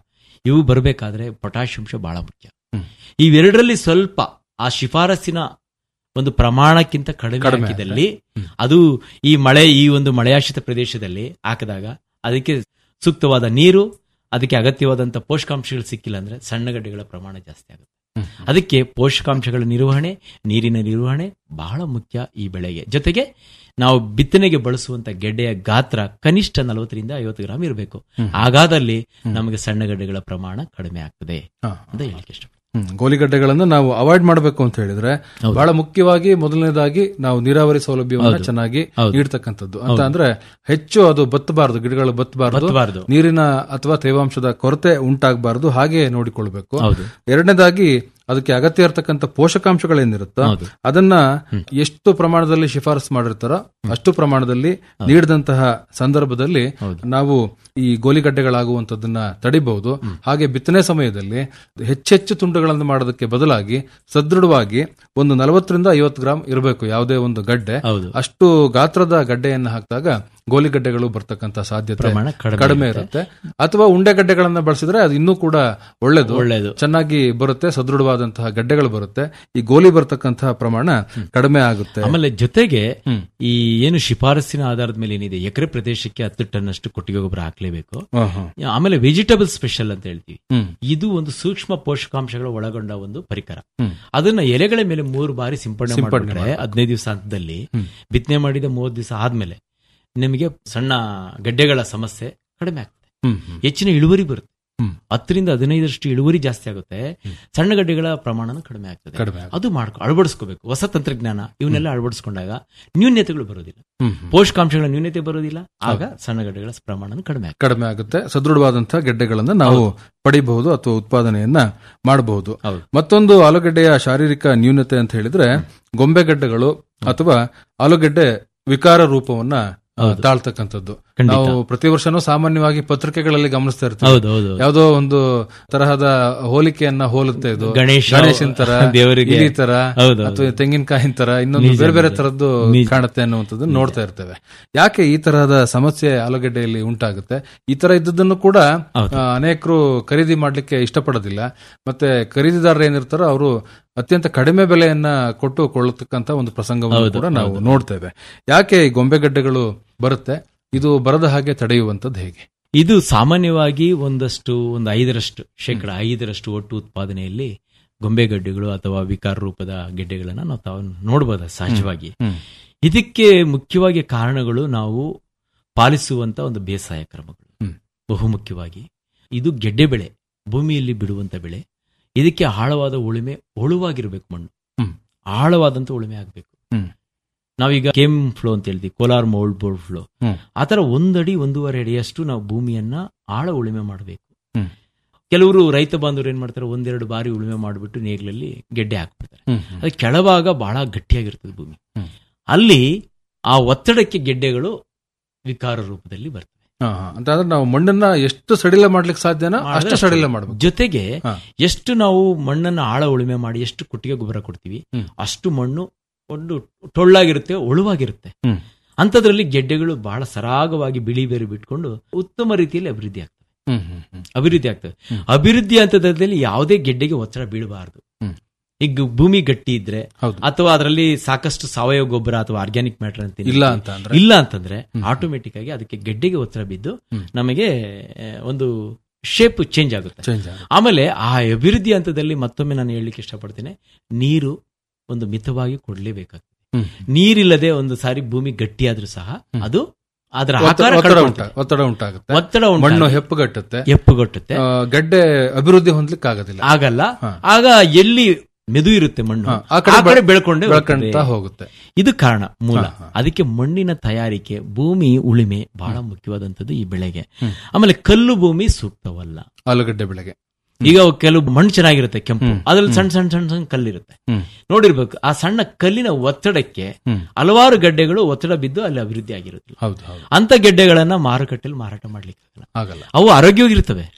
ಇವು ಬರಬೇಕಾದ್ರೆ ಪೊಟ್ಯಾಷ್ ಅಂಶ ಬಹಳ ಮುಖ್ಯ ಇವೆರಡರಲ್ಲಿ ಸ್ವಲ್ಪ ಆ ಶಿಫಾರಸ್ಸಿನ ಒಂದು ಪ್ರಮಾಣಕ್ಕಿಂತ ಕಡಿಮೆ ಕಡಿಮೆ ಹಾಕಿದಲ್ಲಿ ಅದು ಈ ಮಳೆ ಈ ಒಂದು ಮಳೆಯಾಶ್ರಿತ ಪ್ರದೇಶದಲ್ಲಿ ಹಾಕಿದಾಗ ಅದಕ್ಕೆ ಸೂಕ್ತವಾದ ನೀರು ಅದಕ್ಕೆ ಅಗತ್ಯವಾದಂತ ಪೋಷಕಾಂಶಗಳು ಸಿಕ್ಕಿಲ್ಲ ಅಂದ್ರೆ ಸಣ್ಣ ಗಡ್ಡೆಗಳ ಪ್ರಮಾಣ ಜಾಸ್ತಿ ಆಗುತ್ತೆ ಅದಕ್ಕೆ ಪೋಷಕಾಂಶಗಳ ನಿರ್ವಹಣೆ ನೀರಿನ ನಿರ್ವಹಣೆ ಬಹಳ ಮುಖ್ಯ ಈ ಬೆಳೆಗೆ ಜೊತೆಗೆ ನಾವು ಬಿತ್ತನೆಗೆ ಬಳಸುವಂತ ಗೆಡ್ಡೆಯ ಗಾತ್ರ ಕನಿಷ್ಠ ನಲವತ್ತರಿಂದ ಐವತ್ತು ಗ್ರಾಮ್ ಇರಬೇಕು ಹಾಗಾದಲ್ಲಿ ನಮಗೆ ಸಣ್ಣ ಗಡ್ಡೆಗಳ ಪ್ರಮಾಣ ಕಡಿಮೆ ಆಗ್ತದೆ ಅಂತ ಹೇಳಿಕ್ಕೆ ಇಷ್ಟ ಹ್ಮ್. ಗೋಲಿಗಡ್ಡೆಗಳನ್ನ ನಾವು ಅವಾಯ್ಡ್ ಮಾಡಬೇಕು ಅಂತ ಹೇಳಿದ್ರೆ ಬಹಳ ಮುಖ್ಯವಾಗಿ ಮೊದಲನೇದಾಗಿ ನಾವು ನೀರಾವರಿ ಸೌಲಭ್ಯವನ್ನ ಹೌದು. ಚೆನ್ನಾಗಿ ಹೌದು. ನೀಡ್ತಕ್ಕಂಥದ್ದು ಅಂತ ಹೌದು. ಅಂದ್ರೆ ಹೆಚ್ಚು ಅದು ಬತ್ತಬಾರದು ಗಿಡಗಳು ಬತ್ತಬಾರದು ಬತ್ತಬಾರ್ದು. ನೀರಿನ ಅಥವಾ ತೇವಾಂಶದ ಕೊರತೆ ಉಂಟಾಗಬಾರದು ಹಾಗೆ ನೋಡಿಕೊಳ್ಬೇಕು ಹೌದು. ಎರಡನೇದಾಗಿ ಅದಕ್ಕೆ ಅಗತ್ಯ ಇರತಕ್ಕಂತ ಪೋಷಕಾಂಶಗಳೇನಿರುತ್ತೋ ಹೌದು. ಅದನ್ನ ಎಷ್ಟು ಪ್ರಮಾಣದಲ್ಲಿ ಶಿಫಾರಸು ಮಾಡಿರ್ತಾರೋ ಅಷ್ಟು ಪ್ರಮಾಣದಲ್ಲಿ ನೀಡಿದಂತಹ ಸಂದರ್ಭದಲ್ಲಿ ನಾವು ಈ ಗೋಲಿಗಡ್ಡೆಗಳಾಗುವಂತದನ್ನ ತಡಿಬಹುದು ಹಾಗೆ ಬಿತ್ತನೆ ಸಮಯದಲ್ಲಿ ಹೆಚ್ಚೆಚ್ಚು ತುಂಡುಗಳನ್ನು ಮಾಡೋದಕ್ಕೆ ಬದಲಾಗಿ ಸದೃಢವಾಗಿ ಒಂದು ನಲವತ್ತರಿಂದ ಐವತ್ತು ಗ್ರಾಂ ಇರಬೇಕು ಯಾವುದೇ ಒಂದು ಗಡ್ಡೆ ಹೌದು. ಅಷ್ಟು ಗಾತ್ರದ ಗಡ್ಡೆಯನ್ನು ಹಾಕಿದಾಗ ಗೋಲಿಗಡ್ಡೆಗಳು ಬರ್ತಕ್ಕಂತ ಸಾಧ್ಯತೆ ಪ್ರಮಾಣ ಕಡಿಮೆ ಕಡಿಮೆ ಇರುತ್ತೆ ಅಥವಾ ಉಂಡೆಗಡ್ಡೆಗಳನ್ನ ಬಳಸಿದ್ರೆ ಅದು ಇನ್ನೂ ಕೂಡ ಒಳ್ಳೇದು ಒಳ್ಳೇದು. ಚೆನ್ನಾಗಿ ಬರುತ್ತೆ ಸದೃಢವಾದಂತಹ ಗಡ್ಡೆಗಳು ಬರುತ್ತೆ ಈ ಗೋಲಿ ಬರ್ತಕ್ಕಂತಹ ಪ್ರಮಾಣ ಕಡಿಮೆ ಆಗುತ್ತೆ ಆಮೇಲೆ ಜೊತೆಗೆ ಈ ಏನು ಶಿಫಾರಸ್ಸಿನ ಆಧಾರದ ಮೇಲೆ ಏನಿದೆ ಎಕರೆ ಪ್ರದೇಶಕ್ಕೆ ಹತ್ತು ಟನ್ ಅಷ್ಟು ಕೊಟ್ಟಿಗೆ ಗೊಬ್ಬರ ಹಾಕ್ಲೇಬೇಕು ಹಾ, ಹಾ. ಆಮೇಲೆ ವೆಜಿಟೇಬಲ್ ಸ್ಪೆಷಲ್ ಅಂತ ಹೇಳ್ತೀವಿ ಹ್ಮ್. ಇದು ಒಂದು ಸೂಕ್ಷ್ಮ ಪೋಷಕಾಂಶಗಳು ಒಳಗೊಂಡ ಒಂದು ಪರಿಕರ ಹ್ಮ್. ಅದನ್ನ ಎಲೆಗಳ ಮೇಲೆ ಮೂರು ಬಾರಿ ಸಿಂಪಡಣೆ ಸಿಂಪಡಣೆ ಮಾಡಿದ್ರೆ ಮಾಡ್ಬೇಕು. ಹದಿನೈದು ದಿವಸ ಹಂತದಲ್ಲಿ ಬಿತ್ತನೆ ಮಾಡಿದ ಮೂವತ್ತು ದಿವಸ ಆದ್ಮೇಲೆ ನಿಮಗೆ ಸಣ್ಣ ಗಡ್ಡೆಗಳ ಸಮಸ್ಯೆ ಕಡಿಮೆ ಆಗ್ತದೆ ಹ್ಮ್, ಹ್ಮ್. ಹೆಚ್ಚಿನ ಇಳುವರಿ ಬರುತ್ತೆ ಹ್ಮ್. ಹತ್ತರಿಂದ ಹದಿನೈದರಷ್ಟು ಇಳುವರಿ ಜಾಸ್ತಿ ಆಗುತ್ತೆ ಸಣ್ಣ ಗಡ್ಡೆಗಳ ಪ್ರಮಾಣನೂ ಕಡಿಮೆ ಆಗ್ತದೆ ಕಡಿಮೆ ಆಗುತ್ತೆ. ಅದು ಮಾಡ್ಕೊ ಅಳವಡಿಸ್ಕೋಬೇಕು ಹೊಸ ತಂತ್ರಜ್ಞಾನ ಇವನ್ನೆಲ್ಲ ಅಳವಡಿಸ್ಕೊಂಡಾಗ ನ್ಯೂನ್ಯತೆಗಳು ಬರೋದಿಲ್ಲ ಹ್ಮ್. ಪೋಷಕಾಂಶಗಳ ನ್ಯೂನ್ಯತೆ ಬರೋದಿಲ್ಲ ಆಗ ಸಣ್ಣ ಗಡ್ಡೆಗಳ ಪ್ರಮಾಣ ಕಡಿಮೆ ಆಗ್ತದೆ ಕಡಿಮೆ ಆಗುತ್ತೆ ಸದೃಢವಾದಂತಹ ಗೆಡ್ಡೆಗಳನ್ನ ನಾವು ಪಡಿಬಹುದು ಅಥವಾ ಉತ್ಪಾದನೆಯನ್ನ ಮಾಡಬಹುದು ಮತ್ತೊಂದು ಆಲೂಗಡ್ಡೆಯ ಶಾರೀರಿಕ ನ್ಯೂನತೆ ಅಂತ ಹೇಳಿದ್ರೆ ಗೊಂಬೆಗಡ್ಡೆಗಳು ಅಥವಾ ಆಲೂಗಡ್ಡೆ ವಿಕಾರ ರೂಪವನ್ನ ಆ, ತಾಳ್ತಕ್ಕಂಥದ್ದು ಖಂಡಿತ. ನಾವು ಪ್ರತಿ ವರ್ಷನೂ ಸಾಮಾನ್ಯವಾಗಿ ಪತ್ರಿಕೆಗಳಲ್ಲಿ ಗಮನಿಸ್ತಾ ಇರ್ತೀವಿ ಹೌದು, ಹೌದು. ಯಾವುದೋ ಒಂದು ತರಹದ ಹೋಲಿಕೆಯನ್ನ ಹೋಲುತ್ತೆ ಇದು ಗಣೇಶ, ಗಣೇಶನ್ ತರ ದೇವರಿಗೆ. ಇಲಿ ತರ ಹೌದು, ಹೌದು. ಅಥವಾ ತೆಂಗಿನಕಾಯಿನ ತರ ಇನ್ನೊಂದು ನಿಜ, ಬೇರೆ ಬೇರೆ ನಿಜ. ತರದ್ದು ನಿಜ. ಕಾಣುತ್ತೆ ಅನ್ನುವಂಥದ್ದು ನೋಡ್ತಾ ಇರ್ತೇವೆ ಯಾಕೆ ಈ ತರಹದ ಸಮಸ್ಯೆ ಆಲೂಗಡ್ಡೆಯಲ್ಲಿ ಉಂಟಾಗುತ್ತೆ ಈ ತರ ಇದ್ದದ್ದನ್ನು ಕೂಡ ಆ, ಅನೇಕರು ಖರೀದಿ ಮಾಡ್ಲಿಕ್ಕೆ ಇಷ್ಟಪಡೋದಿಲ್ಲ ಮತ್ತೆ ಖರೀದಿದಾರರು ಏನಿರ್ತಾರೋ ಅವರು ಅತ್ಯಂತ ಕಡಿಮೆ ಬೆಲೆಯನ್ನ ಕೊಟ್ಟು ಕೊಳ್ಳತಕ್ಕಂತ ಒಂದು ಪ್ರಸಂಗವನ್ನು ಹೌದು, ಕೂಡ ನಾವು ಹೌದು. ನೋಡ್ತೇವೆ ಯಾಕೆ ಈ ಗೊಂಬೆಗಡ್ಡೆಗಳು ಬರುತ್ತೆ ಇದು ಬರದ ಹಾಗೆ ತಡೆಯುವಂತದ್ದು ಹೇಗೆ ಇದು ಸಾಮಾನ್ಯವಾಗಿ ಒಂದಷ್ಟು ಒಂದು ಐದರಷ್ಟು ಶೇಕಡ ಐದರಷ್ಟು ಒಟ್ಟು ಉತ್ಪಾದನೆಯಲ್ಲಿ ಗೊಂಬೆ ಗಡ್ಡೆಗಳು ಅಥವಾ ವಿಕಾರ ರೂಪದ ಗೆಡ್ಡೆಗಳನ್ನ ನಾವು ತಾವು ನೋಡಬಹುದು ಸಹಜವಾಗಿ ಹ್ಮ್. ಇದಕ್ಕೆ ಮುಖ್ಯವಾಗಿ ಕಾರಣಗಳು ನಾವು ಪಾಲಿಸುವಂತ ಒಂದು ಬೇಸಾಯ ಕ್ರಮಗಳು ಹ್ಮ್. ಬಹು ಮುಖ್ಯವಾಗಿ ಇದು ಗೆಡ್ಡೆ ಬೆಳೆ ಭೂಮಿಯಲ್ಲಿ ಬಿಡುವಂತ ಬೆಳೆ ಇದಕ್ಕೆ ಆಳವಾದ ಉಳುಮೆ ಒಳುವಾಗಿರ್ಬೇಕು ಮಣ್ಣು ಹ್ಮ್. ಆಳವಾದಂತ ಉಳುಮೆ ಆಗ್ಬೇಕು ಹ್ಮ್. ನಾವೀಗ ಕೇಮ್ ಫ್ಲೋ ಅಂತ ಹೇಳ್ತೀವಿ ಕೋಲಾರ್ ಮೌಲ್ಡ್ ಬೋರ್ಡ್ ಫ್ಲೋ ಹ್ಮ್. ಆತರ ಒಂದಡಿ ಒಂದೂವರೆ ಅಡಿಯಷ್ಟು ನಾವು ಭೂಮಿಯನ್ನ ಆಳ ಉಳುಮೆ ಮಾಡಬೇಕು ಹ್ಮ್. ಕೆಲವರು ರೈತ ಬಾಂಧವರು ಏನ್ ಮಾಡ್ತಾರೆ ಒಂದೆರಡು ಬಾರಿ ಉಳುಮೆ ಮಾಡಿಬಿಟ್ಟು ನೇಗ್ಲಲ್ಲಿ ಗೆಡ್ಡೆ ಹಾಕ್ಬಿಡ್ತಾರೆ ಹ್ಮ್, ಹ್ಮ್. ಅದು ಕೆಳಭಾಗ ಬಹಳ ಗಟ್ಟಿಯಾಗಿರ್ತದೆ ಭೂಮಿ ಹ್ಮ್. ಅಲ್ಲಿ ಆ ಒತ್ತಡಕ್ಕೆ ಗೆಡ್ಡೆಗಳು ವಿಕಾರ ರೂಪದಲ್ಲಿ ಬರ್ತವೆ ಹಾ, ಹಾ. ಅಂತ ಅಂದ್ರೆ ನಾವು ಮಣ್ಣನ್ನ ಎಷ್ಟು ಸಡಿಲ ಮಾಡ್ಲಿಕ್ಕೆ ಸಾಧ್ಯನೋ ಮಾಡಿದ್ರೆ ಅಷ್ಟು ಸಡಿಲ ಮಾಡಬೇಕು ಜೊತೆಗೆ ಹಾ. ಎಷ್ಟು ನಾವು ಮಣ್ಣನ್ನು ಆಳ ಉಳುಮೆ ಮಾಡಿ ಎಷ್ಟು ಕೊಟ್ಟಿಗೆ ಗೊಬ್ಬರ ಕೊಡ್ತೀವಿ ಹ್ಮ್. ಅಷ್ಟು ಮಣ್ಣು ಒಂದು ಟೊಳ್ಳಾಗಿರುತ್ತೆ ಒಳುವಾಗಿರುತ್ತೆ ಹ್ಮ್. ಅಂಥದ್ರಲ್ಲಿ ಗೆಡ್ಡೆಗಳು ಬಹಳ ಸರಾಗವಾಗಿ ಬಿಳಿ ಬೇರು ಬಿಟ್ಕೊಂಡು ಉತ್ತಮ ರೀತಿಯಲ್ಲಿ ಅಭಿವೃದ್ಧಿ ಆಗ್ತವೆ ಹ್ಮ್, ಹ್ಮ್, ಹ್ಮ್. ಅಭಿವೃದ್ಧಿ ಆಗ್ತವೆ ಅಭಿವೃದ್ಧಿ ಹಂತದಲ್ಲಿ ಯಾವುದೇ ಗೆಡ್ಡೆಗೆ ಒತ್ತಡ ಬೀಳಬಾರದು ಹ್ಮ್. ಈಗ ಭೂಮಿ ಗಟ್ಟಿ ಇದ್ರೆ ಹೌದು. ಅಥವಾ ಅದರಲ್ಲಿ ಸಾಕಷ್ಟು ಸಾವಯವ ಗೊಬ್ಬರ ಅಥವಾ ಆರ್ಗ್ಯಾನಿಕ್ ಮ್ಯಾಟರ್ ಅಂತ ಏನಿದೆ, ಇಲ್ಲ ಅಂತ ಅಂದ್ರೆ? ಇಲ್ಲ ಅಂತಂದ್ರೆ ಆಟೋಮೆಟಿಕ್ ಆಗಿ ಅದಕ್ಕೆ ಗೆಡ್ಡೆಗೆ ಒತ್ತಡ ಬಿದ್ದು ನಮಗೆ ಆ, ಒಂದು ಶೇಪ್ ಚೇಂಜ್ ಆಗುತ್ತೆ Change ಆಗುತ್ತೆ. ಆಮೇಲೆ ಆ ಅಭಿವೃದ್ಧಿ ಹಂತದಲ್ಲಿ ಮತ್ತೊಮ್ಮೆ ನಾನು ಹೇಳಲಿಕ್ಕೆ ಇಷ್ಟಪಡ್ತೇನೆ ನೀರು ಒಂದು ಮಿತವಾಗಿ ಕೊಡ್ಲೇಬೇಕಾಗ್ತದೆ ಹ್ಮ್. ನೀರಿಲ್ಲದೆ ಒಂದು ಸಾರಿ ಭೂಮಿ ಗಟ್ಟಿಯಾದ್ರೂ ಸಹ ಅದು ಅದರ ಒತ್ತ- ಆಕಾರ ಒತ್ತಡ ಕಳ್ಕೊಳ್ತದೆ. ಉಂಟಾ- ಒತ್ತಡ ಉಂಟಾಗುತ್ತೆ ಒತ್ತಡ ಉಂಟಾಗಿ ಮಣ್ಣು ಹೆಪ್ಪುಗಟ್ಟುತ್ತೆ ಹೆಪ್ಪುಗಟ್ಟುತ್ತೆ ಆ, ಗಡ್ಡೆ ಅಭಿವೃದ್ಧಿ ಹೊಂದ್ಲಿಕ್ಕೆ ಆಗೋದಿಲ್ಲ ಆಗಲ್ಲ ಆಗ ಎಲ್ಲಿ ಮೆದು ಇರುತ್ತೆ ಮಣ್ಣು ಹಾ, ಆ ಕಡೆ ಬೆಳ್ಕೊಂಡೆ ಬೆಳ್ಕೊಂತಾ ಹೋಗುತ್ತೆ ಇದು ಕಾರಣ ಮೂಲ ಹಾ, ಹಾ. ಅದಕ್ಕೆ ಮಣ್ಣಿನ ತಯಾರಿಕೆ ಭೂಮಿ ಉಳಿಮೆ ಬಹಳ ಮುಖ್ಯವಾದಂತದ್ದು ಈ ಬೆಳೆಗೆ ಆಮೇಲೆ ಕಲ್ಲು ಭೂಮಿ ಸೂಕ್ತವಲ್ಲ ಆಲೂಗಡ್ಡೆ ಬೆಳೆಗೆ ಈಗ ಕೆಲವು ಮಣ್ಣು ಚೆನ್ನಾಗಿರುತ್ತೆ ಕೆಂಪು ಹ್ಮ್. ಅದ್ರಲ್ಲಿ ಹ್ಮ್. ಸಣ್ಣ ಸಣ್ಣ ಸಣ್ಣ ಸಣ್ಣ ಕಲ್ಲಿರುತ್ತೆ ಹ್ಮ್. ನೋಡಿರ್ಬೇಕು ಆ ಸಣ್ಣ ಕಲ್ಲಿನ ಒತ್ತಡಕ್ಕೆ ಹ್ಮ್. ಹಲವಾರು ಗಡ್ಡೆಗಳು ಒತ್ತಡ ಬಿದ್ದು ಅಲ್ಲಿ ಅಭಿವೃದ್ಧಿ ಆಗಿರುತ್ತಿಲ್ಲ ಹೌದು ಹೌದು ಅಂತ ಗೆಡ್ಡೆಗಳನ್ನ ಮಾರುಕಟ್ಟೆಯಲ್ಲಿ ಮಾರಾಟ ಮಾಡ್ಲಿಕ್ಕೆ ಆಗಲ್ಲ. ಆಗಲ್ಲ ಅವು ಆರೋಗ್ಯವಾಗಿರ್ತವೆ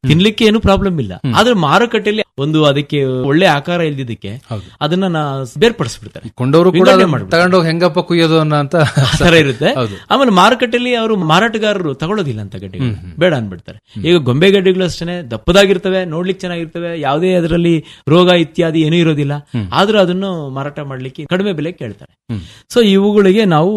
ತಿನ್ಲಿಕ್ಕೆ ಏನು ಪ್ರಾಬ್ಲಮ್ ಇಲ್ಲ ಆದ್ರೆ ಮಾರುಕಟ್ಟೆಯಲ್ಲಿ ಒಂದು ಅದಕ್ಕೆ ಒಳ್ಳೆ ಆಕಾರ ಇಲ್ದಿದ್ದಕ್ಕೆ ಅದನ್ನ ನಾ ಬೇರ್ಪಡಿಸ್ಬಿಡ್ತಾರೆ ಕೊಂಡವರು ಕೂಡ ವಿಂಗಡಣೆ ಅದನ್ನ ಮಾಡ್ಬಿಡ್ತಾರೆ. ತಗೊಂಡೋಗಿ ಹೆಂಗಪ್ಪ ಕುಯ್ಯೋದು ಅನ್ನೋ ಅಂತ ಆ ತರ ಇರುತ್ತೆ ಹೌದು ಆಮೇಲೆ ಮಾರುಕಟ್ಟೆಯಲ್ಲಿ ಅವರು ಮಾರಾಟಗಾರರು ತಗೊಳ್ಳೋದಿಲ್ಲ ಅಂತ ಗಡ್ಡೆಗಳು ಬೇಡ ಅನ್ಬಿಡ್ತಾರೆ ಈಗ ಗೊಂಬೆ ಗಡ್ಡೆಗಳು ಅಷ್ಟೇ ದಪ್ಪದಾಗಿರ್ತವೆ ನೋಡ್ಲಿಕ್ಕೆ ಚೆನ್ನಾಗಿರ್ತವೆ ಯಾವುದೇ ಅದರಲ್ಲಿ ರೋಗ ಇತ್ಯಾದಿ ಏನೂ ಇರೋದಿಲ್ಲ ಆದ್ರೂ ಅದನ್ನು ಮಾರಾಟ ಮಾಡ್ಲಿಕ್ಕೆ ಕಡಿಮೆ ಬೆಲೆ ಕೇಳ್ತಾರೆ ಸೊ ಇವುಗಳಿಗೆ ನಾವು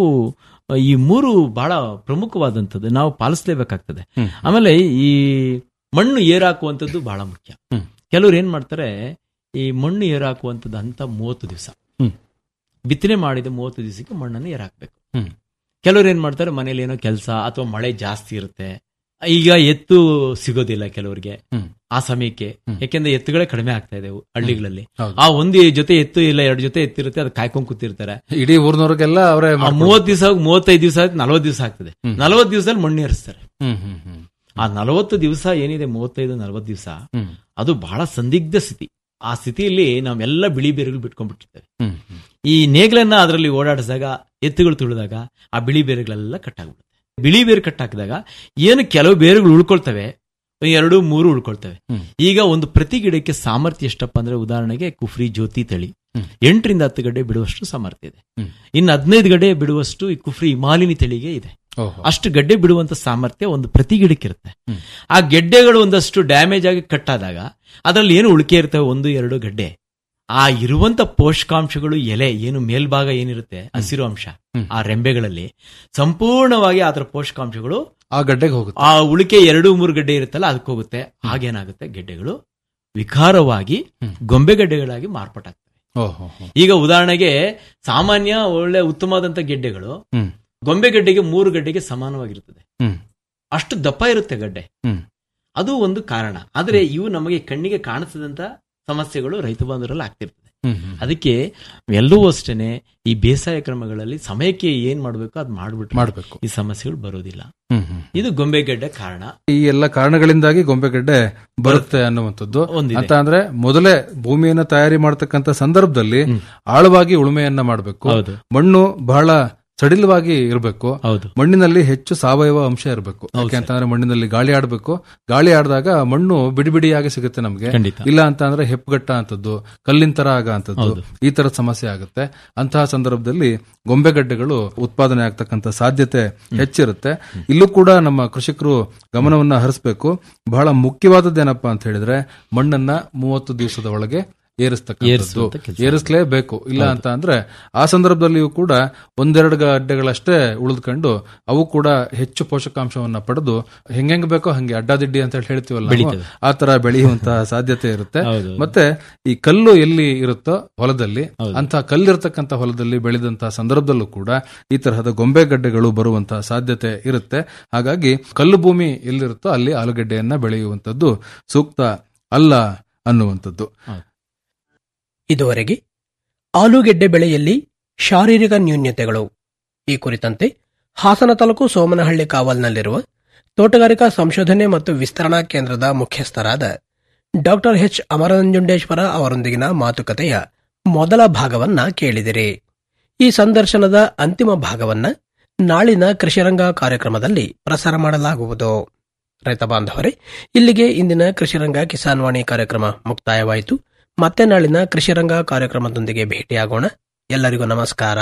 ಈ ಮೂರು ಬಹಳ ಪ್ರಮುಖವಾದಂಥದ್ದು ನಾವು ಪಾಲಿಸಲೇಬೇಕಾಗ್ತದೆ ಆಮೇಲೆ ಈ ಮಣ್ಣು ಏರಾಕುವಂಥದ್ದು ಬಹಳ ಮುಖ್ಯ ಕೆಲವ್ರು ಏನ್ ಮಾಡ್ತಾರೆ ಈ ಮಣ್ಣು ಏರಾಕುವಂಥದ್ದು ಅಂತ ಮೂವತ್ತು ದಿವಸ ಹ್ಮ್. ಬಿತ್ತನೆ ಮಾಡಿದ ಮೂವತ್ತು ದಿವಸಕ್ಕೆ ಮಣ್ಣನ್ನು ಏರಾಕ್ಬೇಕು ಹ್ಮ್. ಕೆಲವ್ರು ಏನ್ ಮಾಡ್ತಾರೆ ಮನೇಲಿ ಏನೋ ಕೆಲಸ ಅಥವಾ ಮಳೆ ಜಾಸ್ತಿ ಇರುತ್ತೆ ಈಗ ಎತ್ತು ಸಿಗೋದಿಲ್ಲ ಕೆಲವರಿಗೆ ಹ್ಮ್. ಆ ಸಮಯಕ್ಕೆ ಯಾಕೆಂದ್ರೆ ಎತ್ತುಗಳೇ ಕಡಿಮೆ ಆಗ್ತಾ ಇದೆ ಹಳ್ಳಿಗಳಲ್ಲಿ ಹೌದು. ಆ ಒಂದು ಜೊತೆ ಎತ್ತು ಇಲ್ಲ ಎರಡು ಜೊತೆ ಎತ್ತಿರುತ್ತೆ ಅದು ಕಾಯ್ಕೊಂಡ್ ಕೂತಿರ್ತಾರೆ ಇಡೀ ಊರ್ನವ್ರಿಗೆಲ್ಲ ಅವರೇ ಆ ಮೂವತ್ ದಿವಸ ಮೂವತ್ತೈದು ದಿವಸ ನಲವತ್ತು ದಿವಸ ಆಗ್ತದೆ ನಲವತ್ತು ದಿವಸದಲ್ಲಿ ಮಣ್ಣು ಏರಿಸ್ತಾರೆ ಹ್ಮ್ ಹ್ಮ್ ಹ್ಮ್ ಆ ನಲವತ್ತು ದಿವಸ ಏನಿದೆ ಮೂವತ್ತೈದು ನಲವತ್ತು ದಿವಸ ಹ್ಮ್. ಅದು ಬಹಳ ಸಂದಿಗ್ಧ ಸ್ಥಿತಿ ಆ ಸ್ಥಿತಿಯಲ್ಲಿ ನಾವೆಲ್ಲ ಬಿಳಿ ಬೇರುಗಳು ಬಿಟ್ಕೊಂಡ್ಬಿಟ್ಟಿರ್ತೇವೆ ಹ್ಮ್ ಈ ನೇಗ್ಲನ್ನ ಅದರಲ್ಲಿ ಓಡಾಡಿಸಿದಾಗ ಎತ್ತುಗಳು ತುಳಿದಾಗ ಆ ಬಿಳಿ ಬೇರುಗಳೆಲ್ಲ ಕಟ್ಟಾಗ್ಬಿಡುತ್ತೆ ಬಿಳಿ ಬೇರು ಕಟ್ಟಾಕಿದಾಗ ಏನು ಕೆಲವು ಬೇರುಗಳು ಉಳ್ಕೊಳ್ತವೆ ಎರಡು ಮೂರು ಉಳ್ಕೊಳ್ತವೆ ಹ್ಮ್. ಈಗ ಒಂದು ಪ್ರತಿ ಗಿಡಕ್ಕೆ ಸಾಮರ್ಥ್ಯ ಎಷ್ಟಪ್ಪ ಅಂದ್ರೆ ಉದಾಹರಣೆಗೆ ಕುಫ್ರಿ ಜ್ಯೋತಿ ತಳಿ ಹ್ಮ್. ಎಂಟರಿಂದ ಹತ್ತು ಗಡ್ಡೆ ಬಿಡುವಷ್ಟು ಸಾಮರ್ಥ್ಯ ಇದೆ ಹ್ಮ್. ಇನ್ನು ಹದಿನೈದು ಗಡ್ಡೆ ಬಿಡುವಷ್ಟು ಈ ಕುಫ್ರಿ ಹಿಮಾಲಿನಿ ತಳಿಗೆ ಇದೆ ಓಹೋ ಅಷ್ಟು ಗಡ್ಡೆ ಬಿಡುವಂತ ಸಾಮರ್ಥ್ಯ ಒಂದು ಪ್ರತಿ ಗಿಡಕ್ಕಿರುತ್ತೆ ಹ್ಮ್. ಆ ಗೆಡ್ಡೆಗಳು ಒಂದಷ್ಟು ಡ್ಯಾಮೇಜ್ ಆಗಿ ಕಟ್ಟಾದಾಗ ಅದರಲ್ಲಿ ಏನು ಉಳಿಕೆ ಇರ್ತವೆ ಒಂದು ಎರಡು ಗಡ್ಡೆ ಆ ಇರುವಂತ ಪೋಷಕಾಂಶಗಳು ಎಲೆ ಏನು ಮೇಲ್ಭಾಗ ಏನಿರುತ್ತೆ ಹಸಿರು ಅಂಶ ಹ್ಮ್. ಆ ರೆಂಬೆಗಳಲ್ಲಿ ಸಂಪೂರ್ಣವಾಗಿ ಅದರ ಪೋಷಕಾಂಶಗಳು ಆ ಗಡ್ಡೆಗೆ ಹೋಗುತ್ತೆ ಆ ಉಳಿಕೆ ಎರಡು ಮೂರು ಗಡ್ಡೆ ಇರುತ್ತಲ್ಲ ಅದಕ್ಕೆ ಹೋಗುತ್ತೆ ಹಾಗೇನಾಗುತ್ತೆ ಗೆಡ್ಡೆಗಳು ವಿಕಾರವಾಗಿ ಹ್ಮ್. ಗೊಂಬೆ ಗಡ್ಡೆಗಳಾಗಿ ಮಾರ್ಪಾಟಾಗ್ತವೆ ಓಹೋ ಹೋ. ಈಗ ಉದಾಹರಣೆಗೆ ಸಾಮಾನ್ಯ ಒಳ್ಳೆ ಉತ್ತಮವಾದಂತ ಗೆಡ್ಡೆಗಳು ಹ್ಮ್ ಗೊಂಬೆ ಗಡ್ಡೆಗೆ ಮೂರು ಗಡ್ಡೆಗೆ ಸಮಾನವಾಗಿರುತ್ತದೆ ಹ್ಮ್ ಅಷ್ಟು ದಪ್ಪ ಇರುತ್ತೆ ಗಡ್ಡೆ ಹ್ಮ್ ಅದು ಒಂದು ಕಾರಣ ಆದ್ರೆ ಇವು ನಮಗೆ ಕಣ್ಣಿಗೆ ಕಾಣಿಸದಂತ ಸಮಸ್ಯೆಗಳು ರೈತ ಬಾಂಧವರಲ್ಲಿ ಆಗ್ತಿರ್ತದೆ ಹ್ಮ್ ಹ್ಮ್ ಅದಕ್ಕೆ ಎಲ್ಲವೂ ಅಷ್ಟೇನೆ ಈ ಬೇಸಾಯ ಕ್ರಮಗಳಲ್ಲಿ ಸಮಯಕ್ಕೆ ಏನ್ ಮಾಡ್ಬೇಕು ಅದ್ ಮಾಡ್ಬಿಟ್ಟು ಮಾಡ್ಬೇಕು ಈ ಸಮಸ್ಯೆಗಳು ಬರೋದಿಲ್ಲ ಹ್ಮ್ ಹ್ಮ್ ಇದು ಗೊಂಬೆಗಡ್ಡೆ ಕಾರಣ ಈ ಎಲ್ಲ ಕಾರಣಗಳಿಂದಾಗಿ ಗೊಂಬೆಗಡ್ಡೆ ಬರುತ್ತೆ ಅನ್ನುವಂಥದ್ದು ಒಂದಿದೆ. ಅಂತ ಅಂದ್ರೆ ಮೊದಲೇ ಭೂಮಿಯನ್ನ ತಯಾರಿ ಮಾಡತಕ್ಕಂತ ಸಂದರ್ಭದಲ್ಲಿ ಆಳವಾಗಿ ಉಳುಮೆಯನ್ನ ಮಾಡಬೇಕು ಹೌದು. ಮಣ್ಣು ಬಹಳ ಸಡಿಲವಾಗಿ ಇರಬೇಕು ಹೌದು ಮಣ್ಣಿನಲ್ಲಿ ಹೆಚ್ಚು ಸಾವಯವ ಅಂಶ ಇರಬೇಕು ಯಾಕೆ ಅಂತಂದ್ರೆ ಮಣ್ಣಿನಲ್ಲಿ ಗಾಳಿ ಆಡಬೇಕು ಗಾಳಿ ಆಡಿದಾಗ ಮಣ್ಣು ಬಿಡಿ ಬಿಡಿಯಾಗಿ ಸಿಗುತ್ತೆ ನಮಗೆ ಖಂಡಿತ. ಇಲ್ಲ ಅಂತ ಅಂದ್ರೆ ಹೆಪ್ಪುಗಟ್ಟ ಅಂತದ್ದು ಕಲ್ಲಿನ ತರ ಆಗ ಅಂತದ್ದು ಹೌದು. ಈ ತರದ ಸಮಸ್ಯೆ ಆಗುತ್ತೆ ಅಂತಹ ಸಂದರ್ಭದಲ್ಲಿ ಗೊಂಬೆಗಡ್ಡೆಗಳು ಉತ್ಪಾದನೆ ಆಗ್ತಕ್ಕಂಥ ಸಾಧ್ಯತೆ ಹೆಚ್ಚಿರುತ್ತೆ ಇಲ್ಲೂ ಕೂಡ ನಮ್ಮ ಕೃಷಿಕರು ಗಮನವನ್ನ ಹರಿಸಬೇಕು ಬಹಳ ಮುಖ್ಯವಾದದ್ದೇನಪ್ಪಾ ಅಂತ ಹೇಳಿದ್ರೆ ಮಣ್ಣನ್ನ ಮೂವತ್ತು ದಿವಸದ ಒಳಗೆ ಏರಿಸ್ತಕ್ಕಂಥದ್ದು ಏರಿಸುವಂತ ಕೆಲ್ಸ. ಏರಿಸಲೇಬೇಕು ಇಲ್ಲ ಅಂತ ಅಂದ್ರೆ ಆ ಸಂದರ್ಭದಲ್ಲಿಯೂ ಕೂಡ ಒಂದೆರಡು ಗಡ್ಡೆಗಳಷ್ಟೇ ಉಳಿದುಕೊಂಡು ಅವು ಕೂಡ ಹೆಚ್ಚು ಪೋಷಕಾಂಶವನ್ನ ಪಡೆದು ಹೆಂಗೆಂಗ್ ಬೇಕೋ ಹಂಗೆ ಅಡ್ಡಾದಿಡ್ಡಿ ಅಂತ ಹೇಳಿ ಹೇಳ್ತೀವಲ್ಲ ನಾವು, ಬೆಳೀತವೆ. ಆ ತರ ಬೆಳೆಯುವಂತಹ ಸಾಧ್ಯತೆ ಇರುತ್ತೆ ಹೌದು. ಮತ್ತೆ ಈ ಕಲ್ಲು ಎಲ್ಲಿ ಇರುತ್ತೋ ಹೊಲದಲ್ಲಿ ಹೌದು. ಅಂತ ಕಲ್ಲಿರ್ತಕ್ಕಂಥ ಹೊಲದಲ್ಲಿ ಬೆಳೆದಂತಹ ಸಂದರ್ಭದಲ್ಲೂ ಕೂಡ ಈ ತರಹದ ಗೊಂಬೆ ಗಡ್ಡೆಗಳು ಬರುವಂತಹ ಸಾಧ್ಯತೆ ಇರುತ್ತೆ ಹಾಗಾಗಿ ಕಲ್ಲು ಭೂಮಿ ಎಲ್ಲಿರುತ್ತೋ ಅಲ್ಲಿ ಆಲೂಗಡ್ಡೆಯನ್ನ ಬೆಳೆಯುವಂತದ್ದು ಸೂಕ್ತ ಅಲ್ಲ ಅನ್ನುವಂಥದ್ದು ಇದುವರೆಗೆ ಆಲೂಗೆಡ್ಡೆ ಬೆಳೆಯಲ್ಲಿ ಶಾರೀರಿಕ ನ್ಯೂನ್ಯತೆಗಳು ಈ ಕುರಿತಂತೆ ಹಾಸನ ತಾಲೂಕು ಸೋಮನಹಳ್ಳಿ ಕಾವಲ್ನಲ್ಲಿರುವ ತೋಟಗಾರಿಕಾ ಸಂಶೋಧನೆ ಮತ್ತು ವಿಸ್ತರಣಾ ಕೇಂದ್ರದ ಮುಖ್ಯಸ್ಥರಾದ ಡಾಕ್ಟರ್ ಎಚ್ ಅಮರನಂಜುಂಡೇಶ್ವರ ಅವರೊಂದಿಗಿನ ಮಾತುಕತೆಯ ಮೊದಲ ಭಾಗವನ್ನ ಕೇಳಿದಿರಿ ಈ ಸಂದರ್ಶನದ ಅಂತಿಮ ಭಾಗವನ್ನ ನಾಳಿನ ಕೃಷಿರಂಗ ಕಾರ್ಯಕ್ರಮದಲ್ಲಿ ಪ್ರಸಾರ ಮಾಡಲಾಗುವುದು ರೈತ ಬಾಂಧವರೇ ಇಲ್ಲಿಗೆ ಇಂದಿನ ಕೃಷಿರಂಗ ಕಿಸಾನ್ ವಾಣಿ ಕಾರ್ಯಕ್ರಮ ಮುಕ್ತಾಯವಾಯಿತು ಮತ್ತೆ ನಾಳಿನ ಕೃಷಿರಂಗ ಕಾರ್ಯಕ್ರಮದೊಂದಿಗೆ ಭೇಟಿಯಾಗೋಣ ಎಲ್ಲರಿಗೂ ನಮಸ್ಕಾರ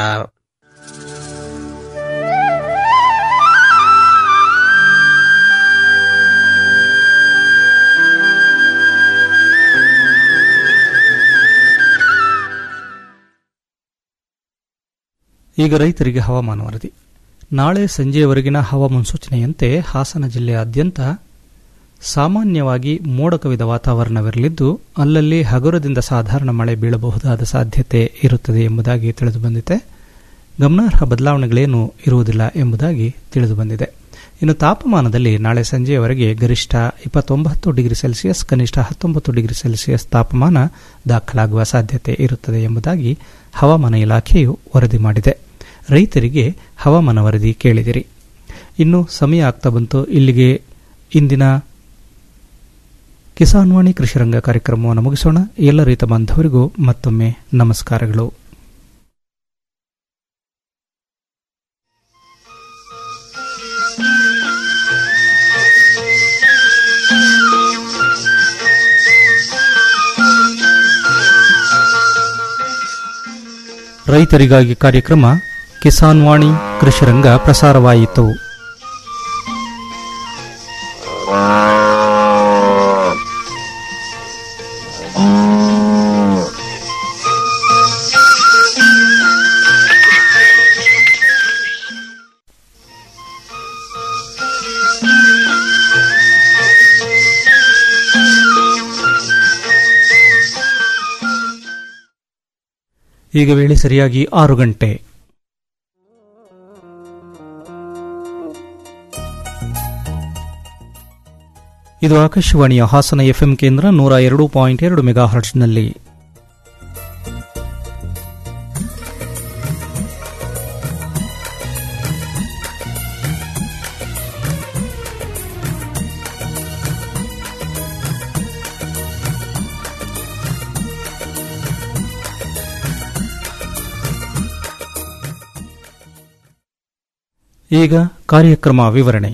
ಈಗ ರೈತರಿಗೆ ಹವಾಮಾನ ವರದಿ ನಾಳೆ ಸಂಜೆಯವರೆಗಿನ ಹವಾ ಮುನ್ಸೂಚನೆಯಂತೆ ಹಾಸನ ಜಿಲ್ಲೆಯಾದ್ಯಂತ ಸಾಮಾನ್ಯವಾಗಿ ಮೋಡ ಕವಿದ ವಾತಾವರಣವಿರಲಿದ್ದು ಅಲ್ಲಲ್ಲಿ ಹಗುರದಿಂದ ಸಾಧಾರಣ ಮಳೆ ಬೀಳಬಹುದಾದ ಸಾಧ್ಯತೆ ಇರುತ್ತದೆ ಎಂಬುದಾಗಿ ತಿಳಿದುಬಂದಿದೆ ಗಮನಾರ್ಹ ಬದಲಾವಣೆಗಳೇನೂ ಇರುವುದಿಲ್ಲ ಎಂಬುದಾಗಿ ತಿಳಿದುಬಂದಿದೆ ಇನ್ನು ತಾಪಮಾನದಲ್ಲಿ ನಾಳೆ ಸಂಜೆಯವರೆಗೆ ಗರಿಷ್ಠ ಇಪ್ಪತ್ತೊಂಬತ್ತು ಡಿಗ್ರಿ ಸೆಲ್ಸಿಯಸ್ ಕನಿಷ್ಠ ಹತ್ತೊಂಬತ್ತು ಡಿಗ್ರಿ ಸೆಲ್ಸಿಯಸ್ ತಾಪಮಾನ ದಾಖಲಾಗುವ ಸಾಧ್ಯತೆ ಇರುತ್ತದೆ ಎಂಬುದಾಗಿ ಹವಾಮಾನ ಇಲಾಖೆಯು ವರದಿ ಮಾಡಿದೆ ರೈತರಿಗೆ ಹವಾಮಾನ ವರದಿ ಕೇಳಿದಿರಿ ಇನ್ನು ಸಮಯ ಆಗ್ತಾ ಬಂತು ಇಲ್ಲಿಗೆ ಇಂದಿನ ಕಿಸಾನ್ವಾಣಿ ಕೃಷಿರಂಗ ಕಾರ್ಯಕ್ರಮವನ್ನು ಮುಗಿಸೋಣ ಎಲ್ಲ ರೈತ ಬಾಂಧವರಿಗೂ ಮತ್ತೊಮ್ಮೆ ನಮಸ್ಕಾರಗಳು ರೈತರಿಗಾಗಿ ಕಾರ್ಯಕ್ರಮ ಕಿಸಾನ್ ವಾಣಿ ಕೃಷಿರಂಗ ಪ್ರಸಾರವಾಯಿತು ಈಗ ವೇಳೆ ಸರಿಯಾಗಿ ಆರು ಗಂಟೆ ಇದು ಆಕಾಶವಾಣಿಯ ಹಾಸನ ಎಫ್ಎಂ ಕೇಂದ್ರ ನೂರ ಎರಡು ಪಾಯಿಂಟ್ ಎರಡು ಮೆಗಾ ಹರ್ಟ್ಸ್ನಲ್ಲಿ ಈಗ ಕಾರ್ಯಕ್ರಮ ವಿವರಣೆ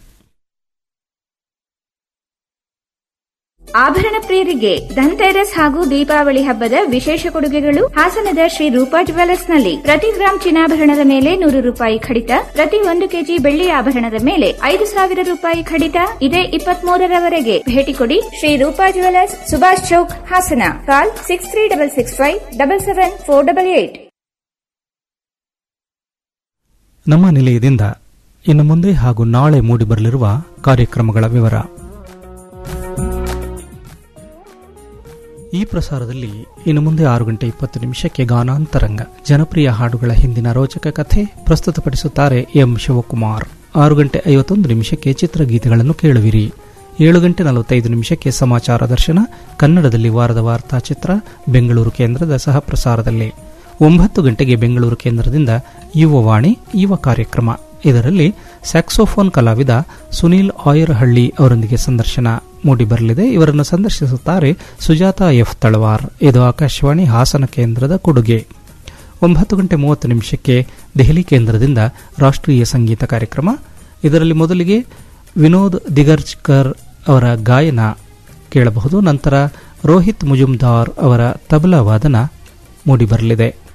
ಆಭರಣ ಪ್ರಿಯರಿಗೆ ಧನ್ತೆರಸ್ ಹಾಗೂ ದೀಪಾವಳಿ ಹಬ್ಬದ ವಿಶೇಷ ಕೊಡುಗೆಗಳು ಹಾಸನದ ಶ್ರೀ ರೂಪಾ ಜ್ಯುವೆಲರ್ಸ್ನಲ್ಲಿ ಪ್ರತಿ ಗ್ರಾಂ ಚಿನ್ನಾಭರಣದ ಮೇಲೆ ನೂರು ರೂಪಾಯಿ ಕಡಿತ ಪ್ರತಿ ಒಂದು ಕೆಜಿ ಬೆಳ್ಳಿ ಆಭರಣದ ಮೇಲೆ ಐದು ಸಾವಿರ ರೂಪಾಯಿ ಕಡಿತ ಇದೇ ಇಪ್ಪತ್ಮೂರರವರೆಗೆ ಭೇಟಿ ಕೊಡಿ Shri Rupa jewellers Subhash Chowk Hassan call six three double six five double seven four double eight ನಮ್ಮ ನಿಲಯದಿಂದ ಇನ್ನು ಮುಂದೆ ಹಾಗೂ ನಾಳೆ ಮೂಡಿಬರಲಿರುವ ಕಾರ್ಯಕ್ರಮಗಳ ವಿವರ ಈ ಪ್ರಸಾರದಲ್ಲಿ ಇನ್ನು ಮುಂದೆ ಆರು ಗಂಟೆ ಇಪ್ಪತ್ತು ನಿಮಿಷಕ್ಕೆ ಗಾನಾಂತರಂಗ ಜನಪ್ರಿಯ ಹಾಡುಗಳ ಹಿಂದಿನ ರೋಚಕ ಕಥೆ ಪ್ರಸ್ತುತಪಡಿಸುತ್ತಾರೆ ಎಂ ಶಿವಕುಮಾರ್ ಆರು ಗಂಟೆ ಐವತ್ತೊಂದು ನಿಮಿಷಕ್ಕೆ ಚಿತ್ರಗೀತೆಗಳನ್ನು ಕೇಳುವಿರಿ ಏಳು ಗಂಟೆ ನಲವತ್ತೈದು ನಿಮಿಷಕ್ಕೆ ಸಮಾಚಾರ ದರ್ಶನ ಕನ್ನಡದಲ್ಲಿ ವಾರದ ವಾರ್ತಾ ಚಿತ್ರ ಬೆಂಗಳೂರು ಕೇಂದ್ರದ ಸಹ ಪ್ರಸಾರದಲ್ಲಿ ಒಂಬತ್ತು ಗಂಟೆಗೆ ಬೆಂಗಳೂರು ಕೇಂದ್ರದಿಂದ ಯುವವಾಣಿ ಯುವ ಕಾರ್ಯಕ್ರಮ ಇದರಲ್ಲಿ ಸ್ಯಾಕ್ಸೋಫೋನ್ ಕಲಾವಿದ ಸುನೀಲ್ ಆಯರಹಳ್ಳಿ ಅವರೊಂದಿಗೆ ಸಂದರ್ಶನ ಮೂಡಿಬರಲಿದೆ ಇವರನ್ನು ಸಂದರ್ಶಿಸುತ್ತಾರೆ ಸುಜಾತ ಎಫ್ ತಳವಾರ್ ಇದು ಆಕಾಶವಾಣಿ ಹಾಸನ ಕೇಂದ್ರದ ಕೊಡುಗೆ ಒಂಬತ್ತು ಗಂಟೆ ಮೂವತ್ತು ನಿಮಿಷಕ್ಕೆ ದೆಹಲಿ ಕೇಂದ್ರದಿಂದ ರಾಷ್ಟ್ರೀಯ ಸಂಗೀತ ಕಾರ್ಯಕ್ರಮ ಇದರಲ್ಲಿ ಮೊದಲಿಗೆ ವಿನೋದ್ ದಿಗರ್ಜ್ಕರ್ ಅವರ ಗಾಯನ ಕೇಳಬಹುದು ನಂತರ ರೋಹಿತ್ ಮುಜುಮ್ದಾರ್ ಅವರ ತಬಲಾ ವಾದನ ಮೂಡಿಬರಲಿದೆ